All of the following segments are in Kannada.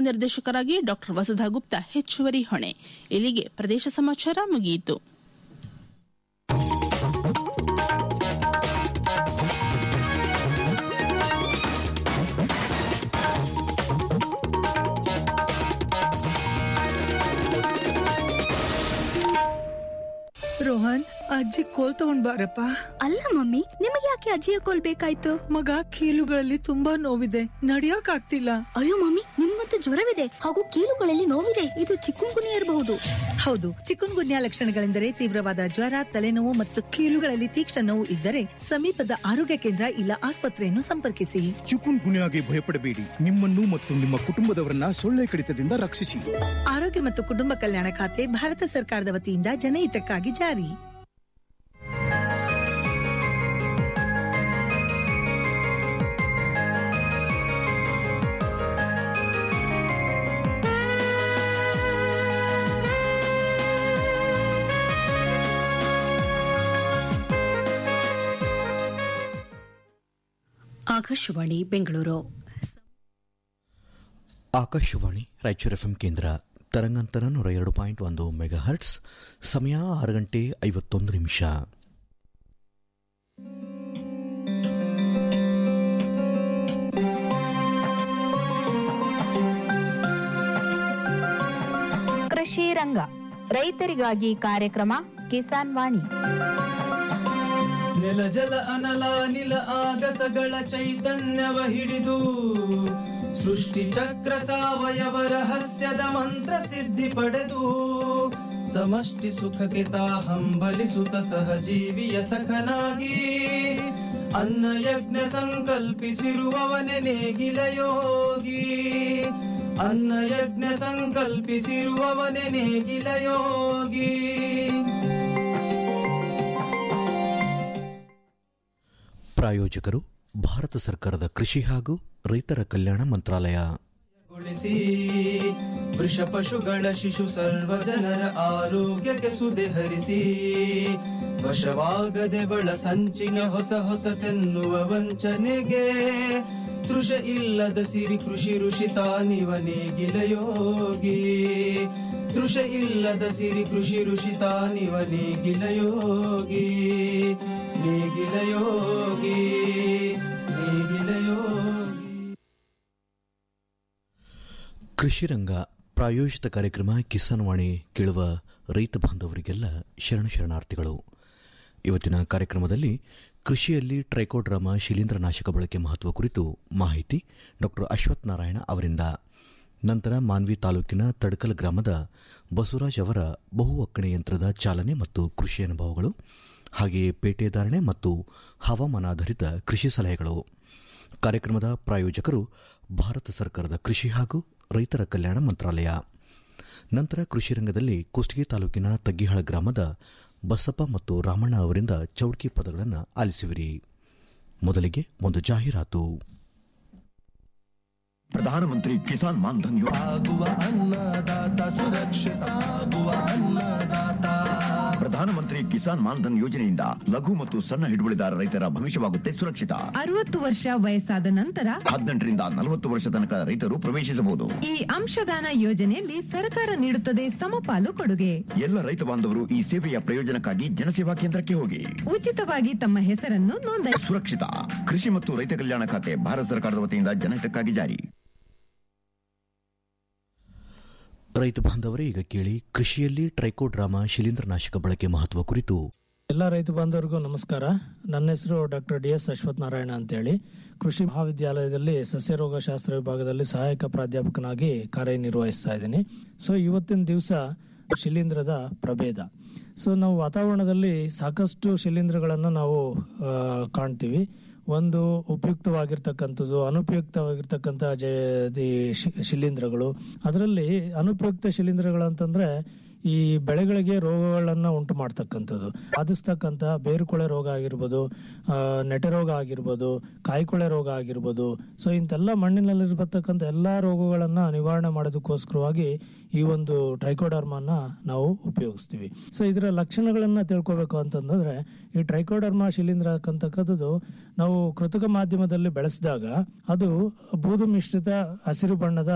ಮಹಾನಿರ್ದೇಶಕರಾಗಿ ಡಾ ವಸುಧಾ ಗುಪ್ತಾ ಹೆಚ್ಚುವರಿ ಹೊಣೆ ಇಲ್ಲಿಗೆ ಪ್ರದೇಶ ಸಮಾಚಾರ ಮುಗಿಯಿತು ರೋಹನ್ ಅಜ್ಜಿ ಕೋಲ್ ತಗೊಂಡ್ ಬಾರಪ್ಪ ಅಲ್ಲ ಮಮ್ಮಿ ನಿಮಗೆ ಯಾಕೆ ಅಜ್ಜಿಯ ಕೋಲ್ ಬೇಕಾಯ್ತು ಮಗ ಕೀಲುಗಳಲ್ಲಿ ತುಂಬಾ ನೋವಿದೆ ನಡಿಯಕ್ ಆಗ್ತಿಲ್ಲ ಅಯ್ಯೋ ಮಮ್ಮಿ ನಿಮ್ಗಂತೂ ಜ್ವರವಿದೆ ಹಾಗೂ ಕೀಲುಗಳಲ್ಲಿ ನೋವಿದೆ ಇದು ಚಿಕ್ಕುಂಗುನಿ ಇರಬಹುದು ಹೌದು ಚಿಕುನ್ ಗುನ್ಯಾ ಲಕ್ಷಣಗಳೆಂದರೆ ತೀವ್ರವಾದ ಜ್ವರ ತಲೆನೋವು ಮತ್ತು ಕೀಲುಗಳಲ್ಲಿ ತೀಕ್ಷ್ಣ ನೋವು ಇದ್ದರೆ ಸಮೀಪದ ಆರೋಗ್ಯ ಕೇಂದ್ರ ಇಲ್ಲ ಆಸ್ಪತ್ರೆಯನ್ನು ಸಂಪರ್ಕಿಸಿ ಚಿಕುನ್ ಗುನ್ಯಾಗೆ ಭಯಪಡಬೇಡಿ ನಿಮ್ಮನ್ನು ಮತ್ತು ನಿಮ್ಮ ಕುಟುಂಬದವರನ್ನ ಸೊಳ್ಳೆ ಕಡಿತದಿಂದ ರಕ್ಷಿಸಿ ಆರೋಗ್ಯ ಮತ್ತು ಕುಟುಂಬ ಕಲ್ಯಾಣ ಖಾತೆ ಭಾರತ ಸರ್ಕಾರದ ವತಿಯಿಂದ ಜನಹಿತಕ್ಕಾಗಿ ಜಾರಿ ಆಕಾಶವಾಣಿ ಬೆಂಗಳೂರು ಆಕಾಶವಾಣಿ ರಾಯಚೂರು ಎಫ್ಎಂ ಕೇಂದ್ರ ತರಂಗಾಂತರ ನೂರ ಎರಡು ಪಾಯಿಂಟ್ ಒಂದು ಮೆಗಾ ಹರ್ಟ್ಸ್ ಸಮಯ ಆರು ಗಂಟೆ ಐವತ್ತೊಂದು ನಿಮಿಷ ಕೃಷಿ ರಂಗ ರೈತರಿಗಾಗಿ ಕಾರ್ಯಕ್ರಮ ಕಿಸಾನ್ ವಾಣಿ ನೆಲ ಜಲ ಅನಲ ನಿಲ ಆಗಸಗಳ ಚೈತನ್ಯವ ಹಿಡಿದು ಸೃಷ್ಟಿ ಚಕ್ರ ಸಾವಯವ ರಹಸ್ಯದ ಮಂತ್ರ ಸಿದ್ಧಿ ಪಡೆದು ಸಮಷ್ಟಿ ಸುಖಕ್ಕೆ ತಾ ಹಂಬಲಿಸುತ್ತ ಸಹಜೀವಿಯ ಸಖನಾಗಿ ಅನ್ನ ಯಜ್ಞ ಸಂಕಲ್ಪಿಸಿರುವವನೆ ನೇಗಿಲ ಯೋಗಿ ಅನ್ನ ಯಜ್ಞ ಸಂಕಲ್ಪಿಸಿರುವವನೆ ನೇಗಿಲ ಯೋಗಿ ಪ್ರಾಯೋಜಕರು ಭಾರತ ಸರ್ಕಾರದ ಕೃಷಿ ಹಾಗೂ ರೈತರ ಕಲ್ಯಾಣ ಮಂತ್ರಾಲಯ ಗೊಳಿಸಿ ವೃಷ ಪಶುಗಳ ಶಿಶು ಸರ್ವ ಜನರ ಆರೋಗ್ಯಕ್ಕೆ ಸುದೆ ಹರಿಸಿ ವಶವಾಗದೆ ಬಳ ಸಂಚಿನ ಹೊಸ ಹೊಸತೆನ್ನುವ ವಂಚನೆಗೆ ತೃಷ ಇಲ್ಲದ ಸಿರಿ ಕೃಷಿ ಋಷಿ ತಾನಿವ ನೇಗಿಲ ಯೋಗಿ ತೃಷ ಇಲ್ಲದ ಸಿರಿ ಕೃಷಿ ಋಷಿ ತಾನಿವ ನೇಗಿಲ ಯೋಗಿ ನೇಗಿಲ ಯೋಗಿ ನೇಗಿಲ ಯೋಗಿ ಕೃಷಿ ರಂಗ ಪ್ರಾಯೋಜಿತ ಕಾರ್ಯಕ್ರಮ ಕಿಸಾನ್ ವಾಣಿ ಕೇಳುವ ರೈತ ಬಾಂಧವರಿಗೆಲ್ಲ ಶರಣ ಶರಣಾರ್ಥಿಗಳು ಇವತ್ತಿನ ಕಾರ್ಯಕ್ರಮದಲ್ಲಿ ಕೃಷಿಯಲ್ಲಿ ಟ್ರೈಕೋಡ್ರಾಮ ಶಿಲೀಂಧ್ರನಾಶಕ ಬಳಕೆ ಮಹತ್ವ ಕುರಿತು ಮಾಹಿತಿ ಡಾಕ್ಟರ್ ಅಶ್ವಥ್ ನಾರಾಯಣ ಅವರಿಂದ ನಂತರ ಮಾನ್ವಿ ತಾಲೂಕಿನ ತಡಕಲ್ ಗ್ರಾಮದ ಬಸವರಾಜ್ ಅವರ ಬಹು ಒಕ್ಕಣೆ ಯಂತ್ರದ ಚಾಲನೆ ಮತ್ತು ಕೃಷಿ ಅನುಭವಗಳು ಹಾಗೆಯೇ ಪೇಟೆ ಧಾರಣೆ ಮತ್ತು ಹವಾಮಾನಾಧಾರಿತ ಕೃಷಿ ಸಲಹೆಗಳು ಕಾರ್ಯಕ್ರಮದ ಪ್ರಾಯೋಜಕರು ಭಾರತ ಸರ್ಕಾರದ ಕೃಷಿ ಹಾಗೂ ರೈತರ ಕಲ್ಯಾಣ ಮಂತ್ರಾಲಯ ನಂತರ ಕೃಷಿ ರಂಗದಲ್ಲಿ ಕುಷ್ಟಗಿ ತಾಲೂಕಿನ ತಗ್ಗಿಹಾಳ ಗ್ರಾಮದ ಬಸಪ್ಪ ಮತ್ತು ರಾಮಣ್ಣ ಅವರಿಂದ ಚೌಡ್ಕಿ ಪದಗಳನ್ನು ಆಲಿಸುವಿರಿ ಮೊದಲಿಗೆ ಒಂದು ಜಾಹೀರಾತು ಪ್ರಧಾನಮಂತ್ರಿ ಕಿಸಾನ್ ಮಾನ್ಧನ್ ಯೋಜನೆ ಆಗುವ ಅನ್ನದಾತ ಸುರಕ್ಷಿತ ಆಗುವ ಅನ್ನದಾತ ಪ್ರಧಾನಮಂತ್ರಿ ಕಿಸಾನ್ ಮಾನ್ಧನ್ ಯೋಜನೆಯಿಂದ ಲಘು ಮತ್ತು ಸಣ್ಣ ಹಿಡುವಳಿದಾರ ರೈತರ ಭವಿಷ್ಯವಾಗುತ್ತೆ ಸುರಕ್ಷಿತ ಅರವತ್ತು ವರ್ಷ ವಯಸ್ಸಾದ ನಂತರ ಹದಿನೆಂಟರಿಂದ ನಲವತ್ತು ವರ್ಷ ತನಕ ರೈತರು ಪ್ರವೇಶಿಸಬಹುದು ಈ ಅಂಶದಾನ ಯೋಜನೆಯಲ್ಲಿ ಸರ್ಕಾರ ನೀಡುತ್ತದೆ ಸಮಪಾಲು ಕೊಡುಗೆ ಎಲ್ಲ ರೈತ ಬಾಂಧವರು ಈ ಸೇವೆಯ ಪ್ರಯೋಜನಕ್ಕಾಗಿ ಜನಸೇವಾ ಕೇಂದ್ರಕ್ಕೆ ಹೋಗಿ ಉಚಿತವಾಗಿ ತಮ್ಮ ಹೆಸರನ್ನು ನೋಂದಾಯಿ ಸುರಕ್ಷಿತ ಕೃಷಿ ಮತ್ತು ರೈತ ಕಲ್ಯಾಣ ಖಾತೆ ಭಾರತ ಸರ್ಕಾರದ ವತಿಯಿಂದ ಜನಹಿತಕ್ಕಾಗಿ ಜಾರಿ ರೈತ ಬಾಂಧವರೇ ಈಗ ಕೇಳಿ ಕೃಷಿಯಲ್ಲಿ ಟ್ರೈಕೋಡ್ರಾಮ ಶಿಲೀಂಧ್ರನಾಶಕ ಬಳಕೆ ಮಹತ್ವ ಕುರಿತು ಎಲ್ಲ ರೈತ ಬಾಂಧವರಿಗೂ ನಮಸ್ಕಾರ ನನ್ನ ಹೆಸರು doctor D S Ashwath Narayana ಅಂತೇಳಿ ಕೃಷಿ ಮಹಾವಿದ್ಯಾಲಯದಲ್ಲಿ ಸಸ್ಯರೋಗಶಾಸ್ತ್ರ ವಿಭಾಗದಲ್ಲಿ ಸಹಾಯಕ ಪ್ರಾಧ್ಯಾಪಕನಾಗಿ ಕಾರ್ಯನಿರ್ವಹಿಸ್ತಾ ಇದ್ದೀನಿ ಸೊ ಇವತ್ತಿನ ದಿವಸ ಶಿಲೀಂಧ್ರದ ಪ್ರಭೇದ ಸೊ ನಾವು ವಾತಾವರಣದಲ್ಲಿ ಸಾಕಷ್ಟು ಶಿಲೀಂಧ್ರಗಳನ್ನು ನಾವು ಆ, ಕಾಣ್ತೀವಿ ಒಂದು ಉಪಯುಕ್ತವಾಗಿರ್ತಕ್ಕಂಥದ್ದು ಅನುಪಯುಕ್ತವಾಗಿರ್ತಕ್ಕಂಥ ಜ ಈ ಶಿ- ಶಿಲೀಂಧ್ರಗಳು ಅದರಲ್ಲಿ ಅನುಪಯುಕ್ತ ಶಿಲೀಂಧ್ರಗಳು ಅಂತಂದ್ರೆ ಈ ಬೆಳೆಗಳಿಗೆ ರೋಗಗಳನ್ನ ಉಂಟು ಮಾಡ್ತಕ್ಕಂಥದ್ದು ಬಾಧಿಸ್ತಕ್ಕಂಥ ಬೇರುಕೊಳೆ ರೋಗ ಆಗಿರ್ಬೋದು ಆ, ನೆಟೆ ರೋಗ ಆಗಿರ್ಬೋದು ಕಾಯಿಕೊಳೆ ರೋಗ ಆಗಿರ್ಬೋದು ಸೊ ಇಂತೆಲ್ಲ ಮಣ್ಣಿನಲ್ಲಿರ್ತಕ್ಕಂಥ ಎಲ್ಲಾ ರೋಗಗಳನ್ನ ನಿವಾರಣೆ ಮಾಡೋದಕ್ಕೋಸ್ಕರವಾಗಿ ಈ ಒಂದು ಟ್ರೈಕೋಡರ್ಮನ್ನ ನಾವು ಉಪಯೋಗಿಸ್ತೀವಿ ಸೊ ಇದರ ಲಕ್ಷಣಗಳನ್ನ ತಿಳ್ಕೊಬೇಕು ಅಂತಂದ್ರೆ ಈ ಟ್ರೈಕೋಡರ್ಮಾ ಶಿಲೀಂಧ್ರ ಅಂತಕ್ಕಂಥದ್ದು ನಾವು ಕೃತಕ ಮಾಧ್ಯಮದಲ್ಲಿ ಬೆಳೆಸಿದಾಗ ಅದು ಬೂದು ಮಿಶ್ರಿತ ಹಸಿರು ಬಣ್ಣದ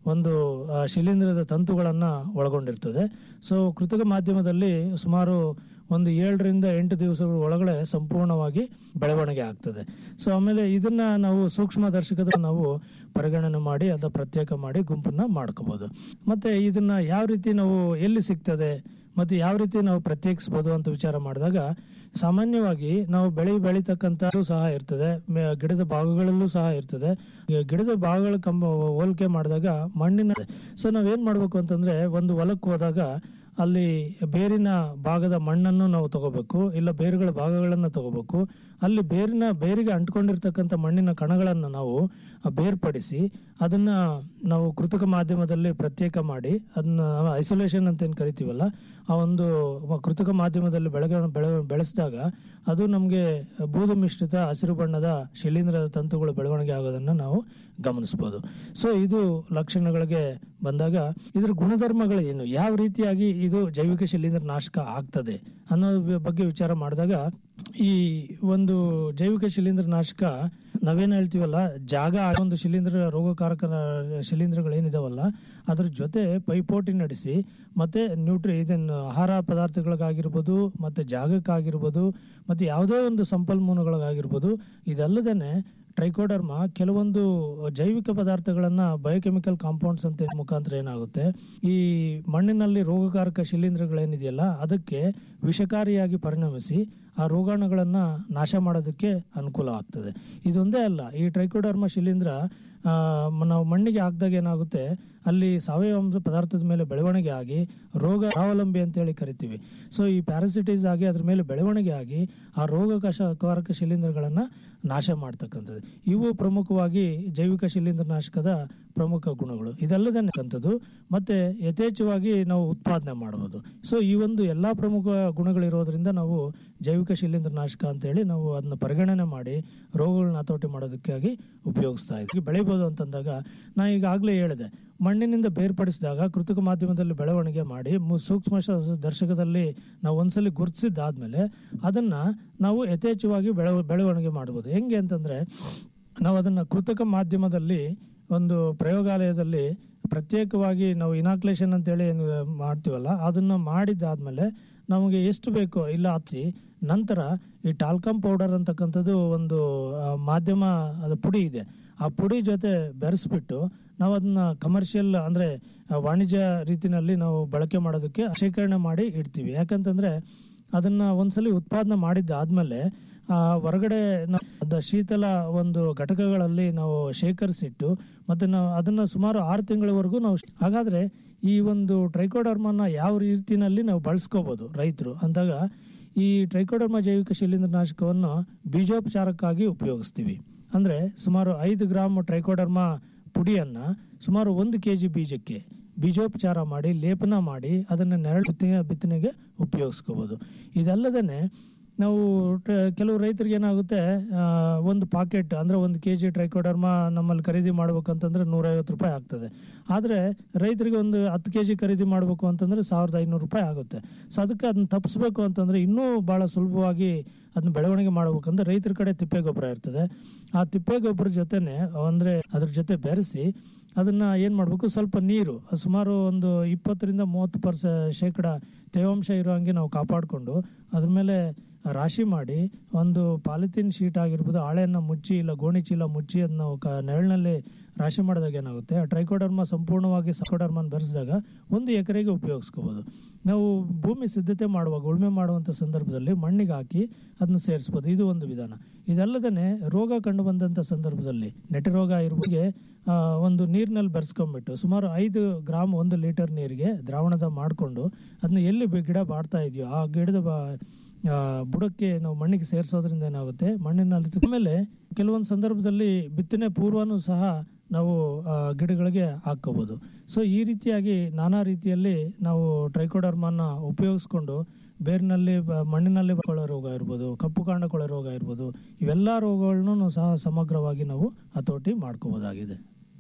ಒಂದು ಆ, ಶಿಲೀಂಧ್ರದ ತಂತುಗಳನ್ನು ಒಳಗೊಂಡಿರ್ತದೆ ಸೊ ಕೃತಕ ಮಾಧ್ಯಮದಲ್ಲಿ ಸುಮಾರು ಒಂದು ಏಳರಿಂದ ಎಂಟು ದಿವಸಗಳ ಒಳಗಡೆ ಸಂಪೂರ್ಣವಾಗಿ ಬೆಳವಣಿಗೆ ಆಗ್ತದೆ ಸೊ ಆಮೇಲೆ ಇದನ್ನ ನಾವು ಸೂಕ್ಷ್ಮ ದರ್ಶಕದ ನಾವು ಪರಿಗಣನೆ ಮಾಡಿ ಅದ ಪ್ರತ್ಯೇಕ ಮಾಡಿ ಗುಂಪನ್ನ ಮಾಡ್ಕೋಬಹುದು ಮತ್ತೆ ಇದನ್ನ ಯಾವ ರೀತಿ ನಾವು ಎಲ್ಲಿ ಸಿಗ್ತದೆ ಮತ್ತೆ ಯಾವ ರೀತಿ ನಾವು ಪ್ರತ್ಯೇಕಿಸಬಹುದು ಅಂತ ವಿಚಾರ ಮಾಡಿದಾಗ ಸಾಮಾನ್ಯವಾಗಿ ನಾವು ಬೆಳೆ ಬೆಳೀತಕ್ಕಂಥ ಸಹ ಇರ್ತದೆ ಮೆ- ಗಿಡದ ಭಾಗಗಳಲ್ಲೂ ಸಹ ಇರ್ತದೆ ಈ ಗಿಡದ ಭಾಗಗಳ ಕಂಬ ಹೋಲಿಕೆ ಮಾಡಿದಾಗ ಮಣ್ಣಿನ ಸೊ ನಾವೇನ್ ಮಾಡ್ಬೇಕು ಅಂತಂದ್ರೆ ಒಂದು ಹೊಲಕ್ಕೆ ಹೋದಾಗ ಅಲ್ಲಿ ಬೇರಿನ ಭಾಗದ ಮಣ್ಣನ್ನು ನಾವು ತಗೋಬೇಕು ಇಲ್ಲ ಬೇರುಗಳ ಭಾಗಗಳನ್ನು ತಗೋಬೇಕು ಅಲ್ಲಿ ಬೇರಿನ ಬೇರಿಗೆ ಅಂಟ್ಕೊಂಡಿರ್ತಕ್ಕಂಥ ಮಣ್ಣಿನ ಕಣಗಳನ್ನು ನಾವು ಆ ಬೇರ್ಪಡಿಸಿ ಅದನ್ನ ನಾವು ಕೃತಕ ಮಾಧ್ಯಮದಲ್ಲಿ ಪ್ರತ್ಯೇಕ ಮಾಡಿ ಅದನ್ನ ಐಸೋಲೇಷನ್ ಅಂತ ಏನು ಕರಿತೀವಲ್ಲ ಆ ಒಂದು ಮ- ಕೃತಕ ಮಾಧ್ಯಮದಲ್ಲಿ ಬೆಳಗ ಬೆಳೆ ಬೆಳೆಸಿದಾಗ ಅದು ನಮಗೆ ಬೂದು ಮಿಶ್ರಿತ ಹಸಿರು ಬಣ್ಣದ ಶಿಲೀಂಧ್ರದ ತಂತುಗಳು ಬೆಳವಣಿಗೆ ಆಗೋದನ್ನ ನಾವು ಗಮನಿಸಬಹುದು ಸೊ ಇದು ಲಕ್ಷಣಗಳಿಗೆ ಬಂದಾಗ ಇದ್ರ ಗುಣಧರ್ಮಗಳು ಏನು ಯಾವ ರೀತಿಯಾಗಿ ಇದು ಜೈವಿಕ ಶಿಲೀಂಧ್ರ ನಾಶಕ ಆಗ್ತದೆ ಅನ್ನೋ ವಿ- ಬಗ್ಗೆ ವಿಚಾರ ಮಾಡಿದಾಗ ಈ ಒಂದು ಜೈವಿಕ ಶಿಲೀಂಧ್ರ ನಾಶಕ ನಾವೇನ್ ಹೇಳ್ತೀವಲ್ಲ ಜಾಗ ಆ ಒಂದು ಶಿಲೀಂಧ್ರ ರೋಗಕಾರಕ ಶಿಲೀಂಧ್ರಗಳೇನಿದಾವಲ್ಲ ಅದ್ರ ಜೊತೆ ಪೈಪೋಟಿ ನಡೆಸಿ ಮತ್ತೆ ನ್ಯೂಟ್ರಿ ಇದನ್ನು ಆಹಾರ ಪದಾರ್ಥಗಳಿಗಾಗಿರ್ಬೋದು ಮತ್ತೆ ಜಾಗಕ್ಕಾಗಿರ್ಬೋದು ಮತ್ತೆ ಯಾವುದೇ ಒಂದು ಸಂಪನ್ಮೂಲಗಳಿಗಾಗಿರ್ಬೋದು ಇದಲ್ಲದೇನೆ ಟ್ರೈಕೋಡರ್ಮ ಕೆಲವೊಂದು ಜೈವಿಕ ಪದಾರ್ಥಗಳನ್ನ ಬಯೋಕೆಮಿಕಲ್ ಕಾಂಪೌಂಡ್ಸ್ ಅಂತ ಮುಖಾಂತರ ಏನಾಗುತ್ತೆ ಈ ಮಣ್ಣಿನಲ್ಲಿ ರೋಗಕಾರಕ ಶಿಲೀಂಧ್ರಗಳೇನಿದೆಯಲ್ಲ ಅದಕ್ಕೆ ವಿಷಕಾರಿಯಾಗಿ ಪರಿಣಮಿಸಿ ಆ ರೋಗಾಣುಗಳನ್ನ ನಾಶ ಮಾಡೋದಕ್ಕೆ ಅನುಕೂಲ ಆಗ್ತದೆ ಇದೊಂದೇ ಅಲ್ಲ ಈ ಟ್ರೈಕೋಡರ್ಮ ಶಿಲೀಂಧ್ರ ಆ, ಮ- ನಾವು ಮಣ್ಣಿಗೆ ಹಾಕಿದಾಗ ಏನಾಗುತ್ತೆ ಅಲ್ಲಿ ಸಾವಯವ ಅಂಶ ಪದಾರ್ಥದ ಮೇಲೆ ಬೆಳವಣಿಗೆ ಆಗಿ ರೋಗ ಸ್ವಾವಲಂಬಿ ಅಂತ ಹೇಳಿ ಕರಿತೀವಿ ಸೊ ಈ ಪ್ಯಾರಾಸಿಟೈಸ್ ಆಗಿ ಅದ್ರ ಮೇಲೆ ಬೆಳವಣಿಗೆ ಆಗಿ ಆ ರೋಗಕಾರಕ ಶಿಲೀಂಧ್ರಗಳನ್ನ ನಾಶ ಮಾಡ್ತಕ್ಕಂಥದ್ದು ಇವು ಪ್ರಮುಖವಾಗಿ ಜೈವಿಕ ಶಿಲೀಂಧ್ರ ನಾಶಕದ ಪ್ರಮುಖ ಗುಣಗಳು ಇದಲ್ಲದಂಥದ್ದು ಮತ್ತೆ ಯಥೇಚ್ಛವಾಗಿ ನಾವು ಉತ್ಪಾದನೆ ಮಾಡಬಹುದು ಸೊ ಈ ಒಂದು ಎಲ್ಲಾ ಪ್ರಮುಖ ಗುಣಗಳಿರೋದ್ರಿಂದ ನಾವು ಜೈವಿಕ ಶಿಲೀಂಧ್ರ ನಾಶಕ ಅಂತ ಹೇಳಿ ನಾವು ಅದನ್ನ ಪರಿಗಣನೆ ಮಾಡಿ ರೋಗಗಳನ್ನ ಹತೋಟಿ ಮಾಡೋದಕ್ಕಾಗಿ ಉಪಯೋಗಿಸ್ತಾ ಇದ್ವಿ ಬೆಳಿಬೋದು ಅಂತಂದಾಗ ನಾ ಈಗಾಗಲೇ ಹೇಳಿದೆ ಮಣ್ಣಿನಿಂದ ಬೇರ್ಪಡಿಸಿದಾಗ ಕೃತಕ ಮಾಧ್ಯಮದಲ್ಲಿ ಬೆಳವಣಿಗೆ ಮಾಡಿ ಮು- ಸೂಕ್ಷ್ಮ ಶ- ದರ್ಶಕದಲ್ಲಿ ನಾವು ಒಂದ್ಸಲಿ ಗುರುತಿಸಿದ್ದಾದ್ಮೇಲೆ ಅದನ್ನ ನಾವು ಯಥೇಚ್ಛವಾಗಿ ಬೆಳ ಬೆಳವಣಿಗೆ ಮಾಡ್ಬೋದು ಹೆಂಗೆ ಅಂತಂದ್ರೆ ನಾವು ಅದನ್ನ ಕೃತಕ ಮಾಧ್ಯಮದಲ್ಲಿ ಒಂದು ಪ್ರಯೋಗಾಲಯದಲ್ಲಿ ಪ್ರತ್ಯೇಕವಾಗಿ ನಾವು ಇನಾಕ್ಲೇಷನ್ ಅಂತೇಳಿ ಏನು ಮಾಡ್ತೀವಲ್ಲ ಅದನ್ನ ಮಾಡಿದ್ದಾದ್ಮೇಲೆ ನಮಗೆ ಎಷ್ಟು ಬೇಕೋ ಇಲ್ಲ ಹಚ್ಚಿ ನಂತರ ಈ ಟಾಲ್ಕಮ್ ಪೌಡರ್ ಅಂತಕ್ಕಂಥದ್ದು ಒಂದು ಆ, ಮಾಧ್ಯಮ ಅದು ಪುಡಿ ಇದೆ ಆ ಪುಡಿ ಜೊತೆ ಬೆರೆಸ್ಬಿಟ್ಟು ನಾವು ಅದನ್ನ ಕಮರ್ಷಿಯಲ್ ಅಂದ್ರೆ ಆ, ವಾಣಿಜ್ಯ ರೀತಿನಲ್ಲಿ ನಾವು ಬಳಕೆ ಮಾಡೋದಕ್ಕೆ ಶೇಖರಣೆ ಮಾಡಿ ಇಡ್ತೀವಿ ಯಾಕಂತಂದ್ರೆ ಅದನ್ನ ಒಂದ್ಸಲಿ ಉತ್ಪಾದನೆ ಮಾಡಿದ್ದಾದ್ಮೇಲೆ ಆ ಹೊರಗಡೆ ನಾವು ಅದ ಶೀತಲ ಒಂದು ಘಟಕಗಳಲ್ಲಿ ನಾವು ಶೇಖರಿಸಿಟ್ಟು ಮತ್ತೆ ನಾವು ಅದನ್ನ ಸುಮಾರು ಆರು ತಿಂಗಳವರೆಗೂ ನಾವು ಹಾಗಾದ್ರೆ ಈ ಒಂದು ಟ್ರೈಕೋಡರ್ಮನ್ನ ಯಾವ ರೀತಿನಲ್ಲಿ ನಾವು ಬಳಸ್ಕೋಬಹುದು ರೈತರು ಅಂದಾಗ ಈ ಟ್ರೈಕೋಡರ್ಮ ಜೈವಿಕ ಶಿಲೀಂಧ್ರ ನಾಶಕವನ್ನು ಬೀಜೋಪಚಾರಕ್ಕಾಗಿ ಉಪಯೋಗಿಸ್ತೀವಿ ಅಂದ್ರೆ ಸುಮಾರು ಐದು ಗ್ರಾಮ್ ಟ್ರೈಕೋಡರ್ಮ ಪುಡಿಯನ್ನ ಸುಮಾರು ಒಂದು ಕೆಜಿ ಬೀಜಕ್ಕೆ ಬೀಜೋಪಚಾರ ಮಾಡಿ ಲೇಪನ ಮಾಡಿ ಅದನ್ನ ನೆರಳು ಬಿತ್ತನೆ ಬಿತ್ತನೆಗೆ ಉಪಯೋಗಿಸ್ಕೋಬಹುದು ಇದಲ್ಲದೇನೆ ನಾವು ಟ- ಕೆಲವು ರೈತರಿಗೆ ಏನಾಗುತ್ತೆ ಆ, ಒಂದು ಪಾಕೆಟ್ ಅಂದ್ರೆ ಒಂದು ಕೆ ಜಿ ಟ್ರೈಕೋಡರ್ಮ ನಮ್ಮಲ್ಲಿ ಖರೀದಿ ಮಾಡ್ಬೇಕಂತಂದ್ರೆ ನೂರೈವತ್ತು ರೂಪಾಯಿ ಆಗ್ತದೆ ಆದರೆ ರೈತರಿಗೆ ಒಂದು ಹತ್ತು ಕೆ ಜಿ ಖರೀದಿ ಮಾಡಬೇಕು ಅಂತಂದ್ರೆ ಸಾವಿರದ ಐನೂರು ರೂಪಾಯಿ ಆಗುತ್ತೆ ಸೊ ಅದಕ್ಕೆ ಅದನ್ನ ತಪ್ಪಿಸ್ಬೇಕು ಅಂತಂದ್ರೆ ಇನ್ನೂ ಬಹಳ ಸುಲಭವಾಗಿ ಅದನ್ನ ಬೆಳವಣಿಗೆ ಮಾಡ್ಬೇಕಂದ್ರೆ ರೈತರ ಕಡೆ ತಿಪ್ಪೆ ಗೊಬ್ಬರ ಇರ್ತದೆ ಆ ತಿಪ್ಪೆ ಗೊಬ್ಬರ ಜೊತೆನೆ ಅಂದ್ರೆ ಅದ್ರ ಜೊತೆ ಬೆರೆಸಿ ಅದನ್ನ ಏನ್ ಮಾಡ್ಬೇಕು ಸ್ವಲ್ಪ ನೀರು ಸುಮಾರು ಒಂದು ಇಪ್ಪತ್ತರಿಂದ ಮೂವತ್ತು ಪರ್ಸ ಶೇಕಡ ತೇವಾಂಶ ಇರೋ ಹಂಗೆ ನಾವು ಕಾಪಾಡಿಕೊಂಡು ಅದ್ರ ಮೇಲೆ ರಾಶಿ ಮಾಡಿ ಒಂದು ಪಾಲಿಥಿನ್ ಶೀಟ್ ಆಗಿರ್ಬೋದು ಹಾಳೆಯನ್ನ ಮುಚ್ಚಿ ಇಲ್ಲ ಗೋಣಿ ಚೀಲ ಮುಚ್ಚಿ ಅದನ್ನ ನಾವು ಕ- ನೆರಳಿನಲ್ಲಿ ರಾಶಿ ಮಾಡಿದಾಗ ಏನಾಗುತ್ತೆ ಆ ಟ್ರೈಕೋಡರ್ಮ ಸಂಪೂರ್ಣವಾಗಿ ಸಕೋಡರ್ಮನ್ ಬೆರೆಸಿದಾಗ ಒಂದು ಎಕರೆಗೆ ಉಪಯೋಗಿಸ್ಕೋಬಹುದು ನಾವು ಭೂಮಿ ಸಿದ್ಧತೆ ಮಾಡುವಾಗ ಉಳುಮೆ ಮಾಡುವಂತ ಸಂದರ್ಭದಲ್ಲಿ ಮಣ್ಣಿಗೆ ಹಾಕಿ ಅದನ್ನ ಸೇರಿಸ್ಬೋದು ಇದು ಒಂದು ವಿಧಾನ ಇದಲ್ಲದೇ ರೋಗ ಕಂಡು ಬಂದಂತ ಸಂದರ್ಭದಲ್ಲಿ ನೆಟೆ ರೋಗ ಇರುವಾಗೆ ಆ, ಒಂದು ನೀರಿನಲ್ಲಿ ಬೆರೆಸ್ಕೊಂಡ್ಬಿಟ್ಟು ಸುಮಾರು ಐದು ಗ್ರಾಮ್ ಒಂದು ಲೀಟರ್ ನೀರಿಗೆ ದ್ರಾವಣದ ಮಾಡಿಕೊಂಡು ಅದನ್ನ ಎಲ್ಲಿ ಬೆ- ಗಿಡ ಬಾಡ್ತಾ ಇದೆಯೋ ಆ ಗಿಡದ ಬಾ ಆ, ಬುಡಕ್ಕೆ ನಾವು ಮಣ್ಣಿಗೆ ಸೇರಿಸೋದ್ರಿಂದ ಏನಾಗುತ್ತೆ ಮಣ್ಣಿನಲ್ಲಿ ತ- ಆಮೇಲೆ ಕೆಲವೊಂದು ಸಂದರ್ಭದಲ್ಲಿ ಬಿತ್ತನೆ ಪೂರ್ವನೂ ಸಹ ನಾವು ಆ, ಗಿಡಗಳಿಗೆ ಹಾಕೋಬಹುದು ಸೊ ಈ ರೀತಿಯಾಗಿ ನಾನಾ ರೀತಿಯಲ್ಲಿ ನಾವು ಟ್ರೈಕೋಡರ್ಮನ್ನ ಉಪಯೋಗಿಸ್ಕೊಂಡು ಬೇರಿನಲ್ಲಿ ಬ- ಮಣ್ಣಿನಲ್ಲಿ ಕೊಳೆ ರೋಗ ಇರ್ಬೋದು ಕಪ್ಪು ಕಾಂಡ ಕೊಳೆ ರೋಗ ಇರ್ಬೋದು ಇವೆಲ್ಲ ರೋಗಗಳನ್ನು ಸಹ ಸಮಗ್ರವಾಗಿ ನಾವು ಹತೋಟಿ ಮಾಡ್ಕೋಬಹುದಾಗಿದೆ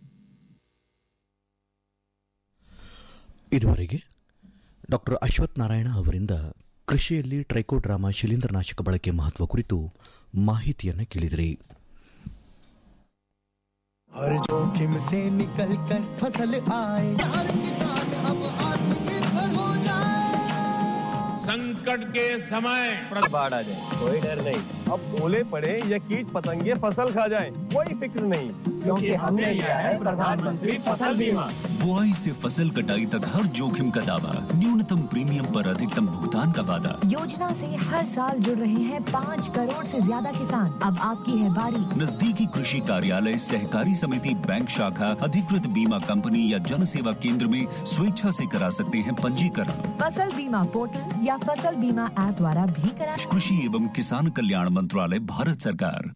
ಇದುವರೆಗೆ ಡಾಕ್ಟರ್ ಅಶ್ವಥ್ ನಾರಾಯಣ ಅವರಿಂದ ಕೃಷಿಯಲ್ಲಿ ಟ್ರೈಕೋಡ್ರಾಮಾ ಶಿಲೀಂಧ್ರನಾಶಕ ಬಳಕೆ ಮಹತ್ವ ಕುರಿತು ಮಾಹಿತಿಯನ್ನು ಕೇಳಿದಿರಿ हर जोखिम से निकल कर फसल आए हर किसान अब आत्मनिर्भर हो जाए संकट के समय बाढ़ आ जाए कोई डर नहीं अब ओले पड़े या कीट पतंगे फसल खा जाए कोई फिक्र नहीं क्योंकि हमने लिया है प्रधानमंत्री फसल बीमा बुआई से फसल कटाई तक हर जोखिम का दावा न्यूनतम प्रीमियम पर अधिकतम भुगतान का वादा योजना से हर साल जुड़ रहे हैं पाँच करोड़ से ज्यादा किसान अब आपकी है बारी नजदीकी कृषि कार्यालय सहकारी समिति बैंक शाखा अधिकृत बीमा कंपनी या जन सेवा केंद्र में स्वेच्छा से करा सकते हैं पंजीकरण फसल बीमा पोर्टल या फसल बीमा ऐप द्वारा भी करा कृषि एवं किसान कल्याण मंत्रालय भारत सरकार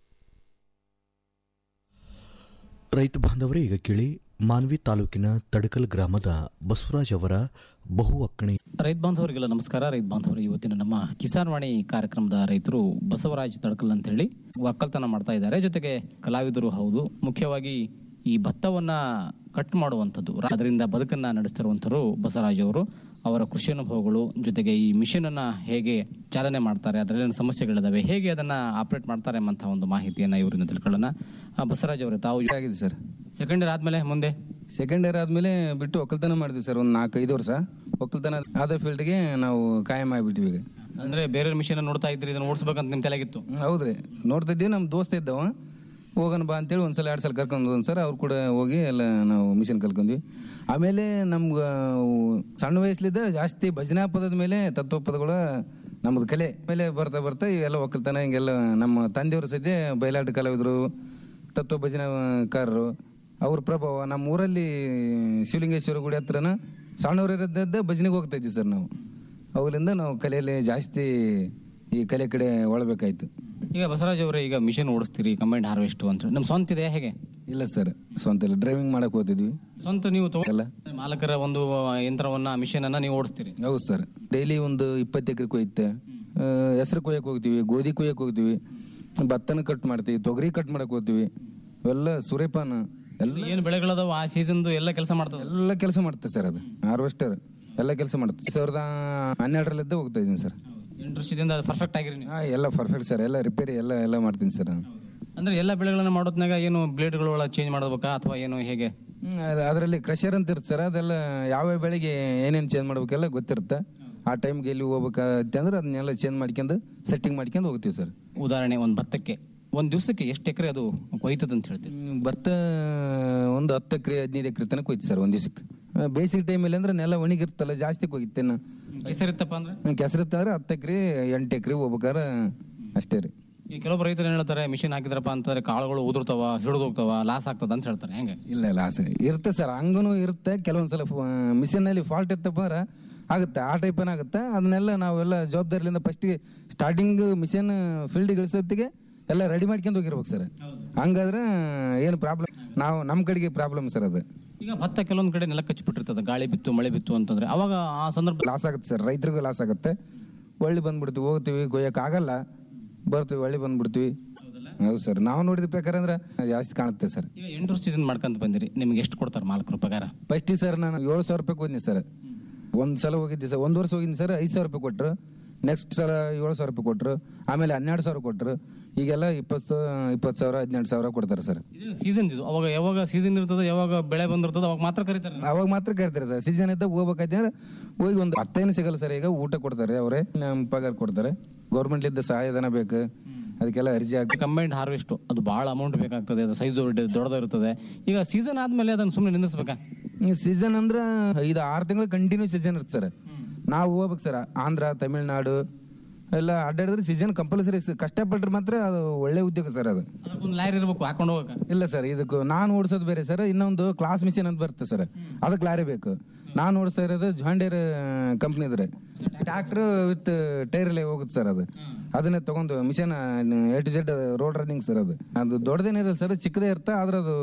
ರೈತ ಬಾಂಧವರೇ ಈಗ ಕೇಳಿ ಮಾನ್ವಿ ತಾಲೂಕಿನ ತಡಕಲ್ ಗ್ರಾಮದ ಬಸವರಾಜ್ ಅವರ ಬಹು ಅಕ್ಕಣಿ ರೈತ ಬಾಂಧವರಿಗೆಲ್ಲ ನಮಸ್ಕಾರ ರೈತ ಬಾಂಧವರು ಇವತ್ತಿನ ನಮ್ಮ ಕಿಸಾನ್ ವಾಣಿ ಕಾರ್ಯಕ್ರಮದ ರೈತರು ಬಸವರಾಜ್ ತಡಕಲ್ ಅಂತ ಹೇಳಿ ಒಕ್ಕಲ್ತನ ಮಾಡ್ತಾ ಇದ್ದಾರೆ ಜೊತೆಗೆ ಕಲಾವಿದರು ಹೌದು ಮುಖ್ಯವಾಗಿ ಈ ಭತ್ತವನ್ನ ಕಟ್ ಮಾಡುವಂಥದ್ದು ಅದರಿಂದ ಬದುಕನ್ನ ನಡೆಸ್ತಿರುವಂಥವ್ರು ಬಸವರಾಜ್ ಅವರು ಅವರ ಕೃಷಿ ಅನುಭವಗಳು ಜೊತೆಗೆ ಈ ಮಿಷನ್ ಅನ್ನ ಹೇಗೆ ಚಾಲನೆ ಮಾಡ್ತಾರೆ ಅದರಲ್ಲಿ ಸಮಸ್ಯೆಗಳಿದಾವೆ ಹೇಗೆ ಅದನ್ನ ಆಪರೇಟ್ ಮಾಡ್ತಾರೆ ಎಂಬಂತ ಒಂದು ಮಾಹಿತಿಯನ್ನ ಇವರಿಂದ ತಿಳ್ಕೊಳ್ಳೋಣ ಆ, ಬಸವರಾಜ್ ಅವರೇ ತಾವು ಆಗಿದೆ ಸರ್ ಸೆಕೆಂಡ್ ಇಯರ್ ಆದ್ಮೇಲೆ ಮುಂದೆ ಸೆಕೆಂಡ್ ಇಯರ್ ಆದ್ಮೇಲೆ ಬಿಟ್ಟು ಒಕ್ಕಲ್ತನ ಮಾಡಿದ್ವಿ ಸರ್ ಒಂದು ನಾಲ್ಕು ಐದು ವರ್ಷ ಒಕ್ಕಲ್ತನ ಆದ ಫೀಲ್ಡ್ಗೆ ನಾವು ಕಾಯಂ ಆಗಿಬಿಟ್ವಿ ಈಗ ಅಂದ್ರೆ ಬೇರೆ ಮಿಷನ್ ನೋಡ್ತಾ ಇದ್ರಿ ಇದನ್ನ ಓಡಿಸ್ಬೇಕಂತ ನಿಮ್ ತಲೆಗಿತ್ತು ಹೌದ್ರಿ ನೋಡ್ತಾ ಇದ್ದೀವಿ ನಮ್ಮ ದೋಸ್ತ ಇದ್ದವ ಹೋಗೋಣ ಬಾ ಅಂತೇಳಿ ಒಂದ್ಸಲ ಎರಡು ಸಲ ಕರ್ಕೊಂಡು ಒಂದು ಸರ್ ಅವ್ರು ಕೂಡ ಹೋಗಿ ಎಲ್ಲ ನಾವು ಮಿಷನ್ ಕಲ್ಕೊಂಡ್ವಿ ಆಮೇಲೆ ನಮ್ಗೆ ಸಣ್ಣ ವಯಸ್ಸಲಿದ್ದ ಜಾಸ್ತಿ ಭಜನಾ ಪದದ ಮೇಲೆ ತತ್ವ ಪದಗಳ ನಮ್ಮದು ಕಲೆ ಮೇಲೆ ಬರ್ತಾ ಬರ್ತಾ ಇವೆಲ್ಲ ಒಕ್ಕಲ್ತನ ಹಿಂಗೆಲ್ಲ ನಮ್ಮ ತಂದೆಯವರು ಸದ್ಯ ಬಯಲಾಟ ಕಲಾವಿದರು ತತ್ವ ಭಜನಾಕಾರರು ಅವ್ರ ಪ್ರಭಾವ ನಮ್ಮ ಊರಲ್ಲಿ ಶಿವಲಿಂಗೇಶ್ವರ ಗುಡಿ ಹತ್ರನ ಸಣ್ಣವರಿದ್ದ ಭಜನೆಗೆ ಹೋಗ್ತಾ ಇದ್ವಿ ಸರ್ ನಾವು ಅವುಗಳಿಂದ ನಾವು ಕಲೆಯಲ್ಲಿ ಜಾಸ್ತಿ ಈ ಕಲೆ ಕಡೆ ಒಳಬೇಕಾಯ್ತು ಈಗ ಬಸವರಾಜ್ ಅವರೇ ಈಗ ಮಿಷನ್ ಓಡಿಸ್ತೀರಿ ಕಂಬೈಂಡ್ ಹಾರ್ವೆಸ್ಟ್ ಅಂತ ಹೇಳಿ. ನಮ್ ಸ್ವಂತ ಇದೆ ಹೇಗೆ ಇಲ್ಲ ಸರ್ ಸ್ವಂತ ಇಲ್ಲ ಡ್ರೈವಿಂಗ್ ಮಾಡಕ್ ಹೋಗ್ತಿದ್ವಿ ಸ್ವಂತ ನೀವು ತಗೋ- ಎಲ್ಲ ಮಾಲಕರ ಒಂದು ಯಂತ್ರವನ್ನ ಮಿಷನ್ ಅನ್ನ ನೀವು ಓಡಿಸ್ತೀರಿ ಹೌದು ಸರ್ ಡೈಲಿ ಒಂದು ಇಪ್ಪತ್ತು ಎಕರೆ ಕೊಯ್ಯುತ್ತೆ ಹೆಸರು ಕೊಯ್ಯಕ್ ಹೋಗ್ತೀವಿ ಗೋಧಿ ಕೊಯ್ಯಕ್ ಹೋಗ್ತೀವಿ ಭತ್ತನ ಕಟ್ ಮಾಡ್ತೀವಿ ತೊಗರಿ ಕಟ್ ಮಾಡಕ್ ಹೋಗ್ತೀವಿ ಇವೆಲ್ಲ ಸೂರ್ಯಪಾನ ಎಲ್ಲ ಏನ್ ಬೆಳೆಗಳದಾವ ಆ ಸೀಸನ್ ಎಲ್ಲ ಕೆಲಸ ಮಾಡ್ತದೆ ಎಲ್ಲ ಕೆಲಸ ಮಾಡುತ್ತೆ ಸರ್ ಅದು ಹಾರ್ವೆಸ್ಟರ್ ಎಲ್ಲ ಕೆಲಸ ಮಾಡುತ್ತೆ ಸಾವಿರದ ಹನ್ನೆರಡರಲ್ಲಿದ್ದ ಹೋಗ್ತಾ ಇದ್ದೀನಿ ಸರ್ ಎಂಟು ವರ್ಷದಿಂದ ಪರ್ಫೆಕ್ಟ್ ಆಗಿರಿ ನೀವು ಹಾ ಎಲ್ಲ ಪರ್ಫೆಕ್ಟ್ ಸರ್ ಎಲ್ಲ ರಿಪೇರಿ ಎಲ್ಲ ಎಲ್ಲ ಮಾಡ್ತೀನಿ ಸರ್ ನಾನು ಅಂದ್ರೆ ಎಲ್ಲ ಬೆಳೆಗಳನ್ನ ಮಾಡೋದ್ನಾಗ ಏನು ಬ್ಲೇಡ್ಗಳು ಒಳಗೆ ಚೇಂಜ್ ಮಾಡ್ಬೇಕಾ ಅಥವಾ ಏನು ಹೇಗೆ ಅದರಲ್ಲಿ ಕ್ರಷರ್ ಅಂತ ಇರುತ್ತೆ ಸರ್ ಅದೆಲ್ಲ ಯಾವ ಬೆಳೆಗೆ ಏನೇನು ಚೇಂಜ್ ಮಾಡ್ಬೇಕೆಲ್ಲ ಗೊತ್ತಿರುತ್ತೆ ಆ ಟೈಮ್ಗೆ ಎಲ್ಲಿ ಹೋಗ್ಬೇಕಂತ ಅಂದ್ರೆ ಅದನ್ನೆಲ್ಲ ಚೇಂಜ್ ಮಾಡ್ಕೊಂಡು ಸೆಟ್ಟಿಂಗ್ ಮಾಡ್ಕೊಂಡು ಹೋಗ್ತೀವಿ ಸರ್ ಉದಾಹರಣೆ ಒಂದ್ ಭತ್ತಕ್ಕೆ ಒಂದ್ ದಿವಸಕ್ಕೆ ಎಷ್ಟು ಎಕರೆ ಅದು ಕೊಯ್ತದ ಅಂತ ಹೇಳ್ತೀರಿ ಭತ್ತ ಒಂದು ಹತ್ತು ಎಕರೆ ಹದಿನೈದು ಎಕರೆ ತನಕ ಹೋಯ್ತು ಸರ್ ಒಂದ್ ದಿವಸಕ್ಕೆ ಬೇಸಿಗೆ ಟೈಮಲ್ಲಿ ಅಂದ್ರೆ ನೆಲ ಒಣಗಿರ್ತಲ್ಲ ಜಾಸ್ತಿ ಕೊಯ್ತೇನ ಹೆಸರಿತ್ತಪ್ಪ ಅಂದ್ರೆ ಕೆಸರಿತ್ತಂದ್ರೆ ಹತ್ತು ಎಕರೆ ಎಂಟು ಎಕರೆ ಹೋಗ್ಬೇಕಾರೆ ಅಷ್ಟೇ ರೀ ಈ ಕೆಲವೊಬ್ಬ ರೈತರು ಏನ್ ಹೇಳ್ತಾರೆ ಮಿಷಿನ್ ಹಾಕಿದ್ರಪ್ಪ ಅಂತಂದ್ರೆ ಕಾಳುಗಳು ಉದುರ್ತಾವ ಹಿಡಿದು ಹೋಗ್ತಾವ ಲಾಸ್ ಆಗ್ತದ ಅಂತ ಹೇಳ್ತಾರೆ ಹೆಂಗೆ ಇಲ್ಲ ಇಲ್ಲ ಆಸೆ ಇರುತ್ತೆ ಸರ್ ಹಂಗನು ಇರುತ್ತೆ ಕೆಲವೊಂದ್ಸಲ ಮಿಷನ್ ಅಲ್ಲಿ ಫಾಲ್ಟ್ ಇತ್ತಪ್ಪ ಅಂದ್ರೆ ಆಗುತ್ತೆ ಆ ಟೈಪ್ ಏನಾಗುತ್ತೆ ಅದನ್ನೆಲ್ಲ ನಾವೆಲ್ಲ ಜವಾಬ್ದಾರಿಯಿಂದ ಫಸ್ಟ್ ಸ್ಟಾರ್ಟಿಂಗ್ ಮಿಷನ್ ಫೀಲ್ಡ್ ಇಳಿಸೋತ್ತಿಗೆ ಎಲ್ಲ ರೆಡಿ ಮಾಡ್ಕೊಂಡು ಹೋಗಿರ್ಬೇಕು ಸರ್ ಹಂಗಾದ್ರೆ ಏನು ಪ್ರಾಬ್ಲಮ್ ನಾವು ನಮ್ಮ ಕಡೆಗೆ ಪ್ರಾಬ್ಲಮ್ ಸರ್ ಅದು ಈಗ ಭತ್ತ ಕೆಲವೊಂದ್ ಕಡೆ ನೆಲ ಕಚ್ಚಿಬಿಟ್ಟಿರ್ತದೆ ಗಾಳಿ ಬಿತ್ತು ಮಳೆ ಬಿತ್ತು ಅಂತಂದ್ರೆ ಅವಾಗ ಆ ಸಂದರ್ಭ ಲಾಸ್ ಆಗುತ್ತೆ ಸರ್ ರೈತರಿಗೂ ಲಾಸ್ ಆಗುತ್ತೆ ಒಳ್ಳೆ ಬಂದ್ಬಿಡ್ತೀವಿ ಹೋಗ್ತೀವಿ ಕೊಯ್ಯಕ್ ಆಗಲ್ಲ ಬರ್ತೀವಿ ಒಳ್ಳೆ ಬಂದ್ಬಿಡ್ತೀವಿ ಹೌದು ಸರ್ ನಾವು ನೋಡಿದ ಪ್ರಕಾರ ಅಂದ್ರೆ ಜಾಸ್ತಿ ಕಾಣುತ್ತೆ ಸರ್ ಈಗ ಎಂಟು ವರ್ಷದಿಂದ ಮಾಡ್ಕೊಂತ ಬಂದಿರಿ ನಿಮ್ಗೆ ಎಷ್ಟು ಕೊಡ್ತಾರೆ ಮಾಲಕರು ಪಗಾರ ಫಸ್ಟ್ ಸರ್ ನಾನು ಏಳು ಸಾವಿರ ರೂಪಾಯಿ ಹೋಗಿದ್ನಿ ಸರ್ ಒಂದ್ ಸಲ ಹೋಗಿದ್ದೆ ಸರ್ ಒಂದ್ ವರ್ಷ ಹೋಗಿದ್ನಿ ಸರ್ ಐದು ಸಾವಿರ ರೂಪಾಯಿ ಕೊಟ್ರು ನೆಕ್ಸ್ಟ್ ಸಲ ಏಳು ಸಾವಿರ ರೂಪಾಯಿ ಕೊಟ್ರು ಆಮೇಲೆ ಹನ್ನೆರಡು ಸಾವಿರ ಕೊಟ್ರು ಈಗೆಲ್ಲ ಇಪ್ಪತ್ತು ಇಪ್ಪತ್ತು ಸಾವಿರ ಹದಿನೆಂಟು ಸಾವಿರ ಕೊಡ್ತಾರೆ ಸರ್ ಸೀಸನ್ ಇದು ಅವಾಗ ಯಾವಾಗ ಸೀಸನ್ ಇರ್ತದೆ ಯಾವಾಗ ಬೆಳೆ ಬಂದಿರ್ತದೆ ಅವಾಗ ಮಾತ್ರ ಕರೀತಾರೆ ಅವಾಗ ಮಾತ್ರ ಕರಿತಾರೆ ಸರ್ ಸೀಸನ್ ಇದ್ದಾಗ ಹೋಗ್ಬೇಕಾದ್ರೆ ಹೋಗಿ ಒಂದು ಹತ್ತೇನು ಸಿಗಲ್ಲ ಸರ್ ಈಗ ಊಟ ಕೊಡ್ತಾರೆ ಅವರೇ ನಮ್ಮ ಪಗಾರ ಕೊಡ್ತಾರೆ ಗೌರ್ಮೆಂಟ್ ಇದ್ದ ಸಹಾಯಧನ ಬೇಕು ಅದಕ್ಕೆಲ್ಲ ಅರ್ಜಿ ಹಾಕಿ ಕಂಬೈನ್ಡ್ ಹಾರ್ವೆಸ್ಟ್ ಅದು ಬಹಳ ಅಮೌಂಟ್ ಬೇಕಾಗ್ತದೆ ಅದು ಸೈಜ್ ದೊಡ್ಡದಿರ್ತದೆ ಈಗ ಸೀಸನ್ ಆದ್ಮೇಲೆ ಅದನ್ನ ಸುಮ್ಮನೆ ನಿಲ್ಲಿಸ್ಬೇಕಾ ಸೀಸನ್ ಅಂದ್ರ ಐದು ಆರು ತಿಂಗಳು ಕಂಟಿನ್ಯೂ ಸೀಸನ್ ಇರುತ್ತೆ ಸರ್ ನಾವು ಹೋಗ್ಬೇಕು ಸರ್ ಆಂಧ್ರ ತಮಿಳ್ನಾಡು ಎಲ್ಲ ಅಡ್ಡಾಡಿದ್ರೆ ಸೀಸನ್ ಕಂಪಲ್ಸರಿ ಕಷ್ಟಪಟ್ರೆ ಮಾತ್ರ ಅದು ಒಳ್ಳೆ ಉದ್ಯೋಗ ಸರ್ ಅದು ಒಂದು ಲಾರಿ ಇರ್ಬೇಕು ಹಾಕೊಂಡು ಹೋಗಕ್ಕೆ ಇಲ್ಲ ಸರ್ ಇದಕ್ಕೆ ನಾನು ಓಡಿಸೋದು ಬೇರೆ ಸರ್ ಇನ್ನೊಂದು ಕ್ಲಾಸ್ ಮಿಷನ್ ಅಂತ ಬರುತ್ತೆ ಸರ್ ಅದಕ್ಕೆ ಲಾರಿ ಬೇಕು ನಾನು ಓಡಿಸ್ತಾ ಇರೋದು ಜಾಂಡೇರ್ ಕಂಪ್ನಿ ಇದ್ರೆ ಟ್ರಾಕ್ಟರ್ ವಿತ್ ಟೈರ್ ಅಲ್ಲೇ ಹೋಗುತ್ತೆ ಸರ್ ಅದು ಅದನ್ನೇ ತಗೊಂಡು machine A to Z road running sir ಅದು ಅದು ದೊಡ್ಡದೇನಿರಲ್ಲ ಸರ್ ಚಿಕ್ಕದೇ ಇರ್ತಾ ಆದ್ರೆ ಅದು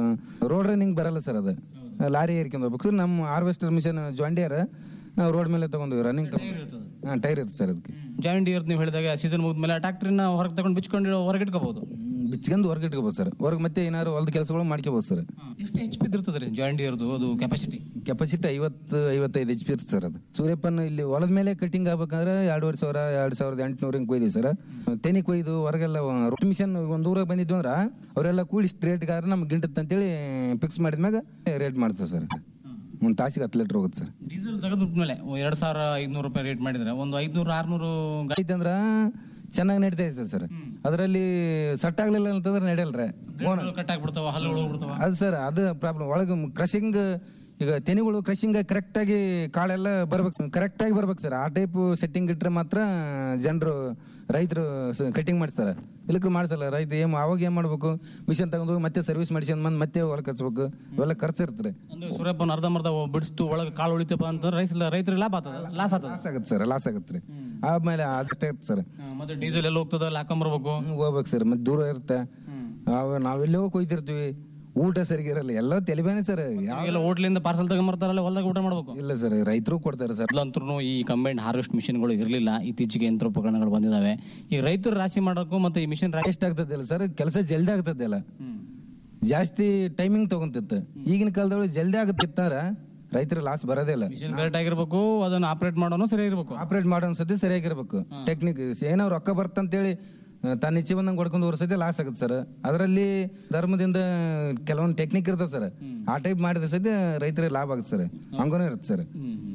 ರೋಡ್ ರನ್ನಿಂಗ್ ಬರಲ್ಲ ಸರ್ ಅದು ಲಾರಿ ಏರ್ಕೊಂಡು ಹೋಗ್ಬೇಕು ನಮ್ಮ ಹಾರ್ವೆಸ್ಟರ್ ಮಿಷನ್ ಜಾಂಡಿಯರ್ ನಾವು ರೋಡ್ ಮೇಲೆ ತಗೊಂಡು ರನ್ನಿಂಗ್ ಟೈರ್ ಇರುತ್ತೆ ಸರ್ ಅದಕ್ಕೆ ಜಾಯಿಂಟ್ ಇಯರ್ ನೀವು ಹೇಳಿದಾಗ ಸೀಸನ್ ಮುಗಿದ್ಮೇಲೆ ಟ್ರಾಕ್ಟರ್ನ ಹೊರಗೆ ತಗೊಂಡು ಬಿಚ್ಕೊಂಡು ಹೊರಗೆ ಇಟ್ಕೋಬಹುದು ಬಿಚ್ಕೊಂಡು ಹೊರಗೆ ಇಟ್ಕೋಬೋದು ಸರ್ ಹೊರಗೆ ಮತ್ತೆ ಏನಾದ್ರು ಹೊಲದ ಕೆಲಸಗಳು ಮಾಡ್ಕೋಬೋದು ಸರ್ ಎಷ್ಟು ಎಚ್ ಪಿ ಇರ್ತದೆ ರೀ ಜಾಯಿಂಟ್ ಇರೋದು ಅದು ಕೆಪಾಸಿಟಿ ಕೆಪಾಸಿಟಿ ಐವತ್ತು ಐವತ್ತೈದು ಎಚ್ ಪಿ ಇರುತ್ತೆ ಸರ್ ಅದು ಸೂರ್ಯಪ್ಪನ್ ಇಲ್ಲಿ ಹೊಲದ ಮೇಲೆ ಕಟಿಂಗ್ ಆಗ್ಬೇಕಂದ್ರೆ ಎರಡೂವರೆ ಸಾವಿರ ಎರಡ್ ಸಾವಿರದ ಎಂಟುನೂರ ಹಿಂಗೆ ಕೊಯ್ದೀವಿ ಸರ್ ತೆನಿ ಕೊಯ್ದು ಹೊರಗೆಲ್ಲ ರೋಟಿ ಮಿಷನ್ ಒಂದು ಊರಾಗ ಬಂದಿದ್ವು ಅಂದ್ರೆ ಅವರೆಲ್ಲ ಕೂಡಿ ರೇಟ್ಗಾರ ನಮ್ಗೆ ಗಿಂಟತ್ ಅಂತೇಳಿ ಫಿಕ್ಸ್ ಮಾಡಿದ್ಮ್ಯಾಗ ರೇಟ್ ಮಾಡ್ತೇವೆ ಸರ್ ಒಂದು ತಾಸಿಗೆ ಹತ್ತು ಲೀಟ್ರ್ ಹೋಗುತ್ತೆ ಸರ್ ಡೀಸೆಲ್ ತೆಗೆದು ಮೇಲೆ ಎರಡ್ ಸಾವಿರ ಐದ್ನೂರು ರೂಪಾಯಿ ರೇಟ್ ಮಾಡಿದ್ರೆ ಒಂದು ಐದ್ನೂರು ಆರ್ನೂರು ಐತೆ ಅಂದ್ರ ಚೆನ್ನಾಗಿ ನಡೀತಾ ಇದೆ ಸರ್ ಅದರಲ್ಲಿ ಸಟ್ ಆಗ್ಲಿಲ್ಲ ಅಂತಂದ್ರೆ ನಡೆಯಲ್ರಿ ಕಟ್ ಆಗ್ಬಿಡ್ತಾವ ಹಲ್ಲುಗಳು ಹೋಗ್ಬಿಡ್ತಾವ ಅದು ಸರ್ ಅದು ಪ್ರಾಬ್ಲಮ್ ಒಳಗೆ ಕ್ರಶಿಂಗ್ ಈಗ ತೆನಿಗಳು ಕ್ರಶಿಂಗ್ ಕರೆಕ್ಟ್ ಆಗಿ ಕಾಳೆಲ್ಲ ಬರ್ಬೇಕು ಕರೆಕ್ಟ್ ಆಗಿ ಬರ್ಬೇಕು ಸರ್ ಆ ಟೈಪ್ ಸೆಟ್ಟಿಂಗ್ ಇಟ್ರೆ ಮಾತ್ರ ಜನರು ರೈತರು ಕಟಿಂಗ್ ಮಾಡಿಸ್ತಾರೆ ಇಲ್ಲಕ್ರು ಮಾಡಿಸಲ್ಲ ರೈತ ಏನ್ ಅವಾಗ ಏನ್ ಮಾಡ್ಬೇಕು ಮಿಷನ್ ತಗೊಂಡು ಹೋಗಿ ಮತ್ತೆ ಸರ್ವಿಸ್ ಮಾಡಿಸ್ಕೊಂಡ್ ಬಂದು ಮತ್ತೆ ಹೊಲಕ್ಕೆ ಹಚ್ಬೇಕು ಇವೆಲ್ಲ ಖರ್ಚು ಇರ್ತದೆ ಅಂದ್ರೆ ಸೂರ್ಯಪ್ಪನ ಅರ್ಧ ಮರ್ಧ ಬಿಡಿಸ್ತು ಒಳಗೆ ಕಾಳು ಉಳಿತಪ್ಪ ಅಂತಂದ್ರೆ ರೈತ ರೈತರಿಗೆ ಲಾಭ ಆಗ್ತದ ಲಾಸ್ ಆಗ್ತದ ಲಾಸ್ ಆಗುತ್ತೆ ಸರ್ ಲಾಸ್ ಆಗುತ್ತೆ ರೀ ಆಮೇಲೆ ಅಷ್ಟೇ ಇರುತ್ತೆ ಸರ್ ಮತ್ತೆ ಡೀಸೆಲ್ ಎಲ್ಲ ಹೋಗ್ತದ ಅಲ್ಲಿ ಹಾಕೊಂಬರ್ಬೇಕು ಹೋಗ್ಬೇಕು ಸರ್ ಮತ್ತೆ ದೂರ ಇರುತ್ತೆ ನಾವು ನಾವೆಲ್ಲೋ ಕೊಯ್ತಿರ್ತೀವಿ ಊಟ ಸರಿಗೆ ಇರಲ್ಲ ಎಲ್ಲ ತೆಲಿಬೇನೆ ಸರ್ ಎಲ್ಲ ಹೋಟ್ಲಿಂದ ಪಾರ್ಸಲ್ ತಗೊಂಬರ್ತಾರಲ್ಲ ಹೊಲ್ದಾಗ ಊಟ ಮಾಡ್ಬೇಕು ಇಲ್ಲ ಸರ್ ರೈತರು ಕೊಡ್ತಾರೆ ಸರ್ ಮೊದ್ಲಂತೂ ಈ ಕಂಬೈಂಡ್ ಹಾರ್ವೆಸ್ಟ್ ಮಿಷನ್ಗಳು ಇರಲಿಲ್ಲ ಇತ್ತೀಚೆಗೆ ಯಂತ್ರೋಪಕರಣಗಳು ಬಂದಿದಾವೆ ಈ ರೈತರು ರಾಶಿ ಮಾಡೋಕ್ಕೂ ಮತ್ತೆ ಈ ಮಿಷನ್ ಎಷ್ಟ್ ಆಗ್ತದಿಲ್ಲ ಸರ್ ಕೆಲಸ ಜಲ್ದಿ ಆಗ್ತದಿಲ್ಲ ಜಾಸ್ತಿ ಟೈಮಿಂಗ್ ತಗೊಂತಿತ್ತು ಈಗಿನ ಕಾಲದೊಳಗೆ ಜಲ್ದಿ ಆಗುತ್ತಿತ್ತಾರ ರೈತರ ಲಾಸ್ ಬರೋದೇ ಇಲ್ಲ ಮಿಷನ್ ಕರೆಕ್ಟ್ ಆಗಿರ್ಬೇಕು ಅದನ್ನ ಆಪರೇಟ್ ಮಾಡೋನು ಸರಿ ಇರ್ಬೇಕು ಆಪರೇಟ್ ಮಾಡೋ ಸತಿ ಸರಿಯಾಗಿರ್ಬೇಕು ಟೆಕ್ನಿಕ್ ಏನೋ ರೊಕ್ಕ ಬರ್ತಂತೇಳಿ ಆ, ತನ್ನ ಇಚ್ಛೆ ಬಂದಂಗೆ ಹೊಡ್ಕೊಂಡು ಹೊರ್ಸತಿ ಲಾಸ್ ಆಗುತ್ತೆ ಸರ್ ಅದರಲ್ಲಿ ಧರ್ಮದಿಂದ ಕೆಲವೊಂದು ಟೆಕ್ನಿಕ್ ಇರ್ತದೆ ಸರ್ ಆ ಟೈಪ್ ಮಾಡಿದ ಸತಿ ರೈತರಿಗೆ ಲಾಭ ಆಗುತ್ತೆ ಸರ್ ಹಂಗೂ ಇರುತ್ತೆ ಸರ್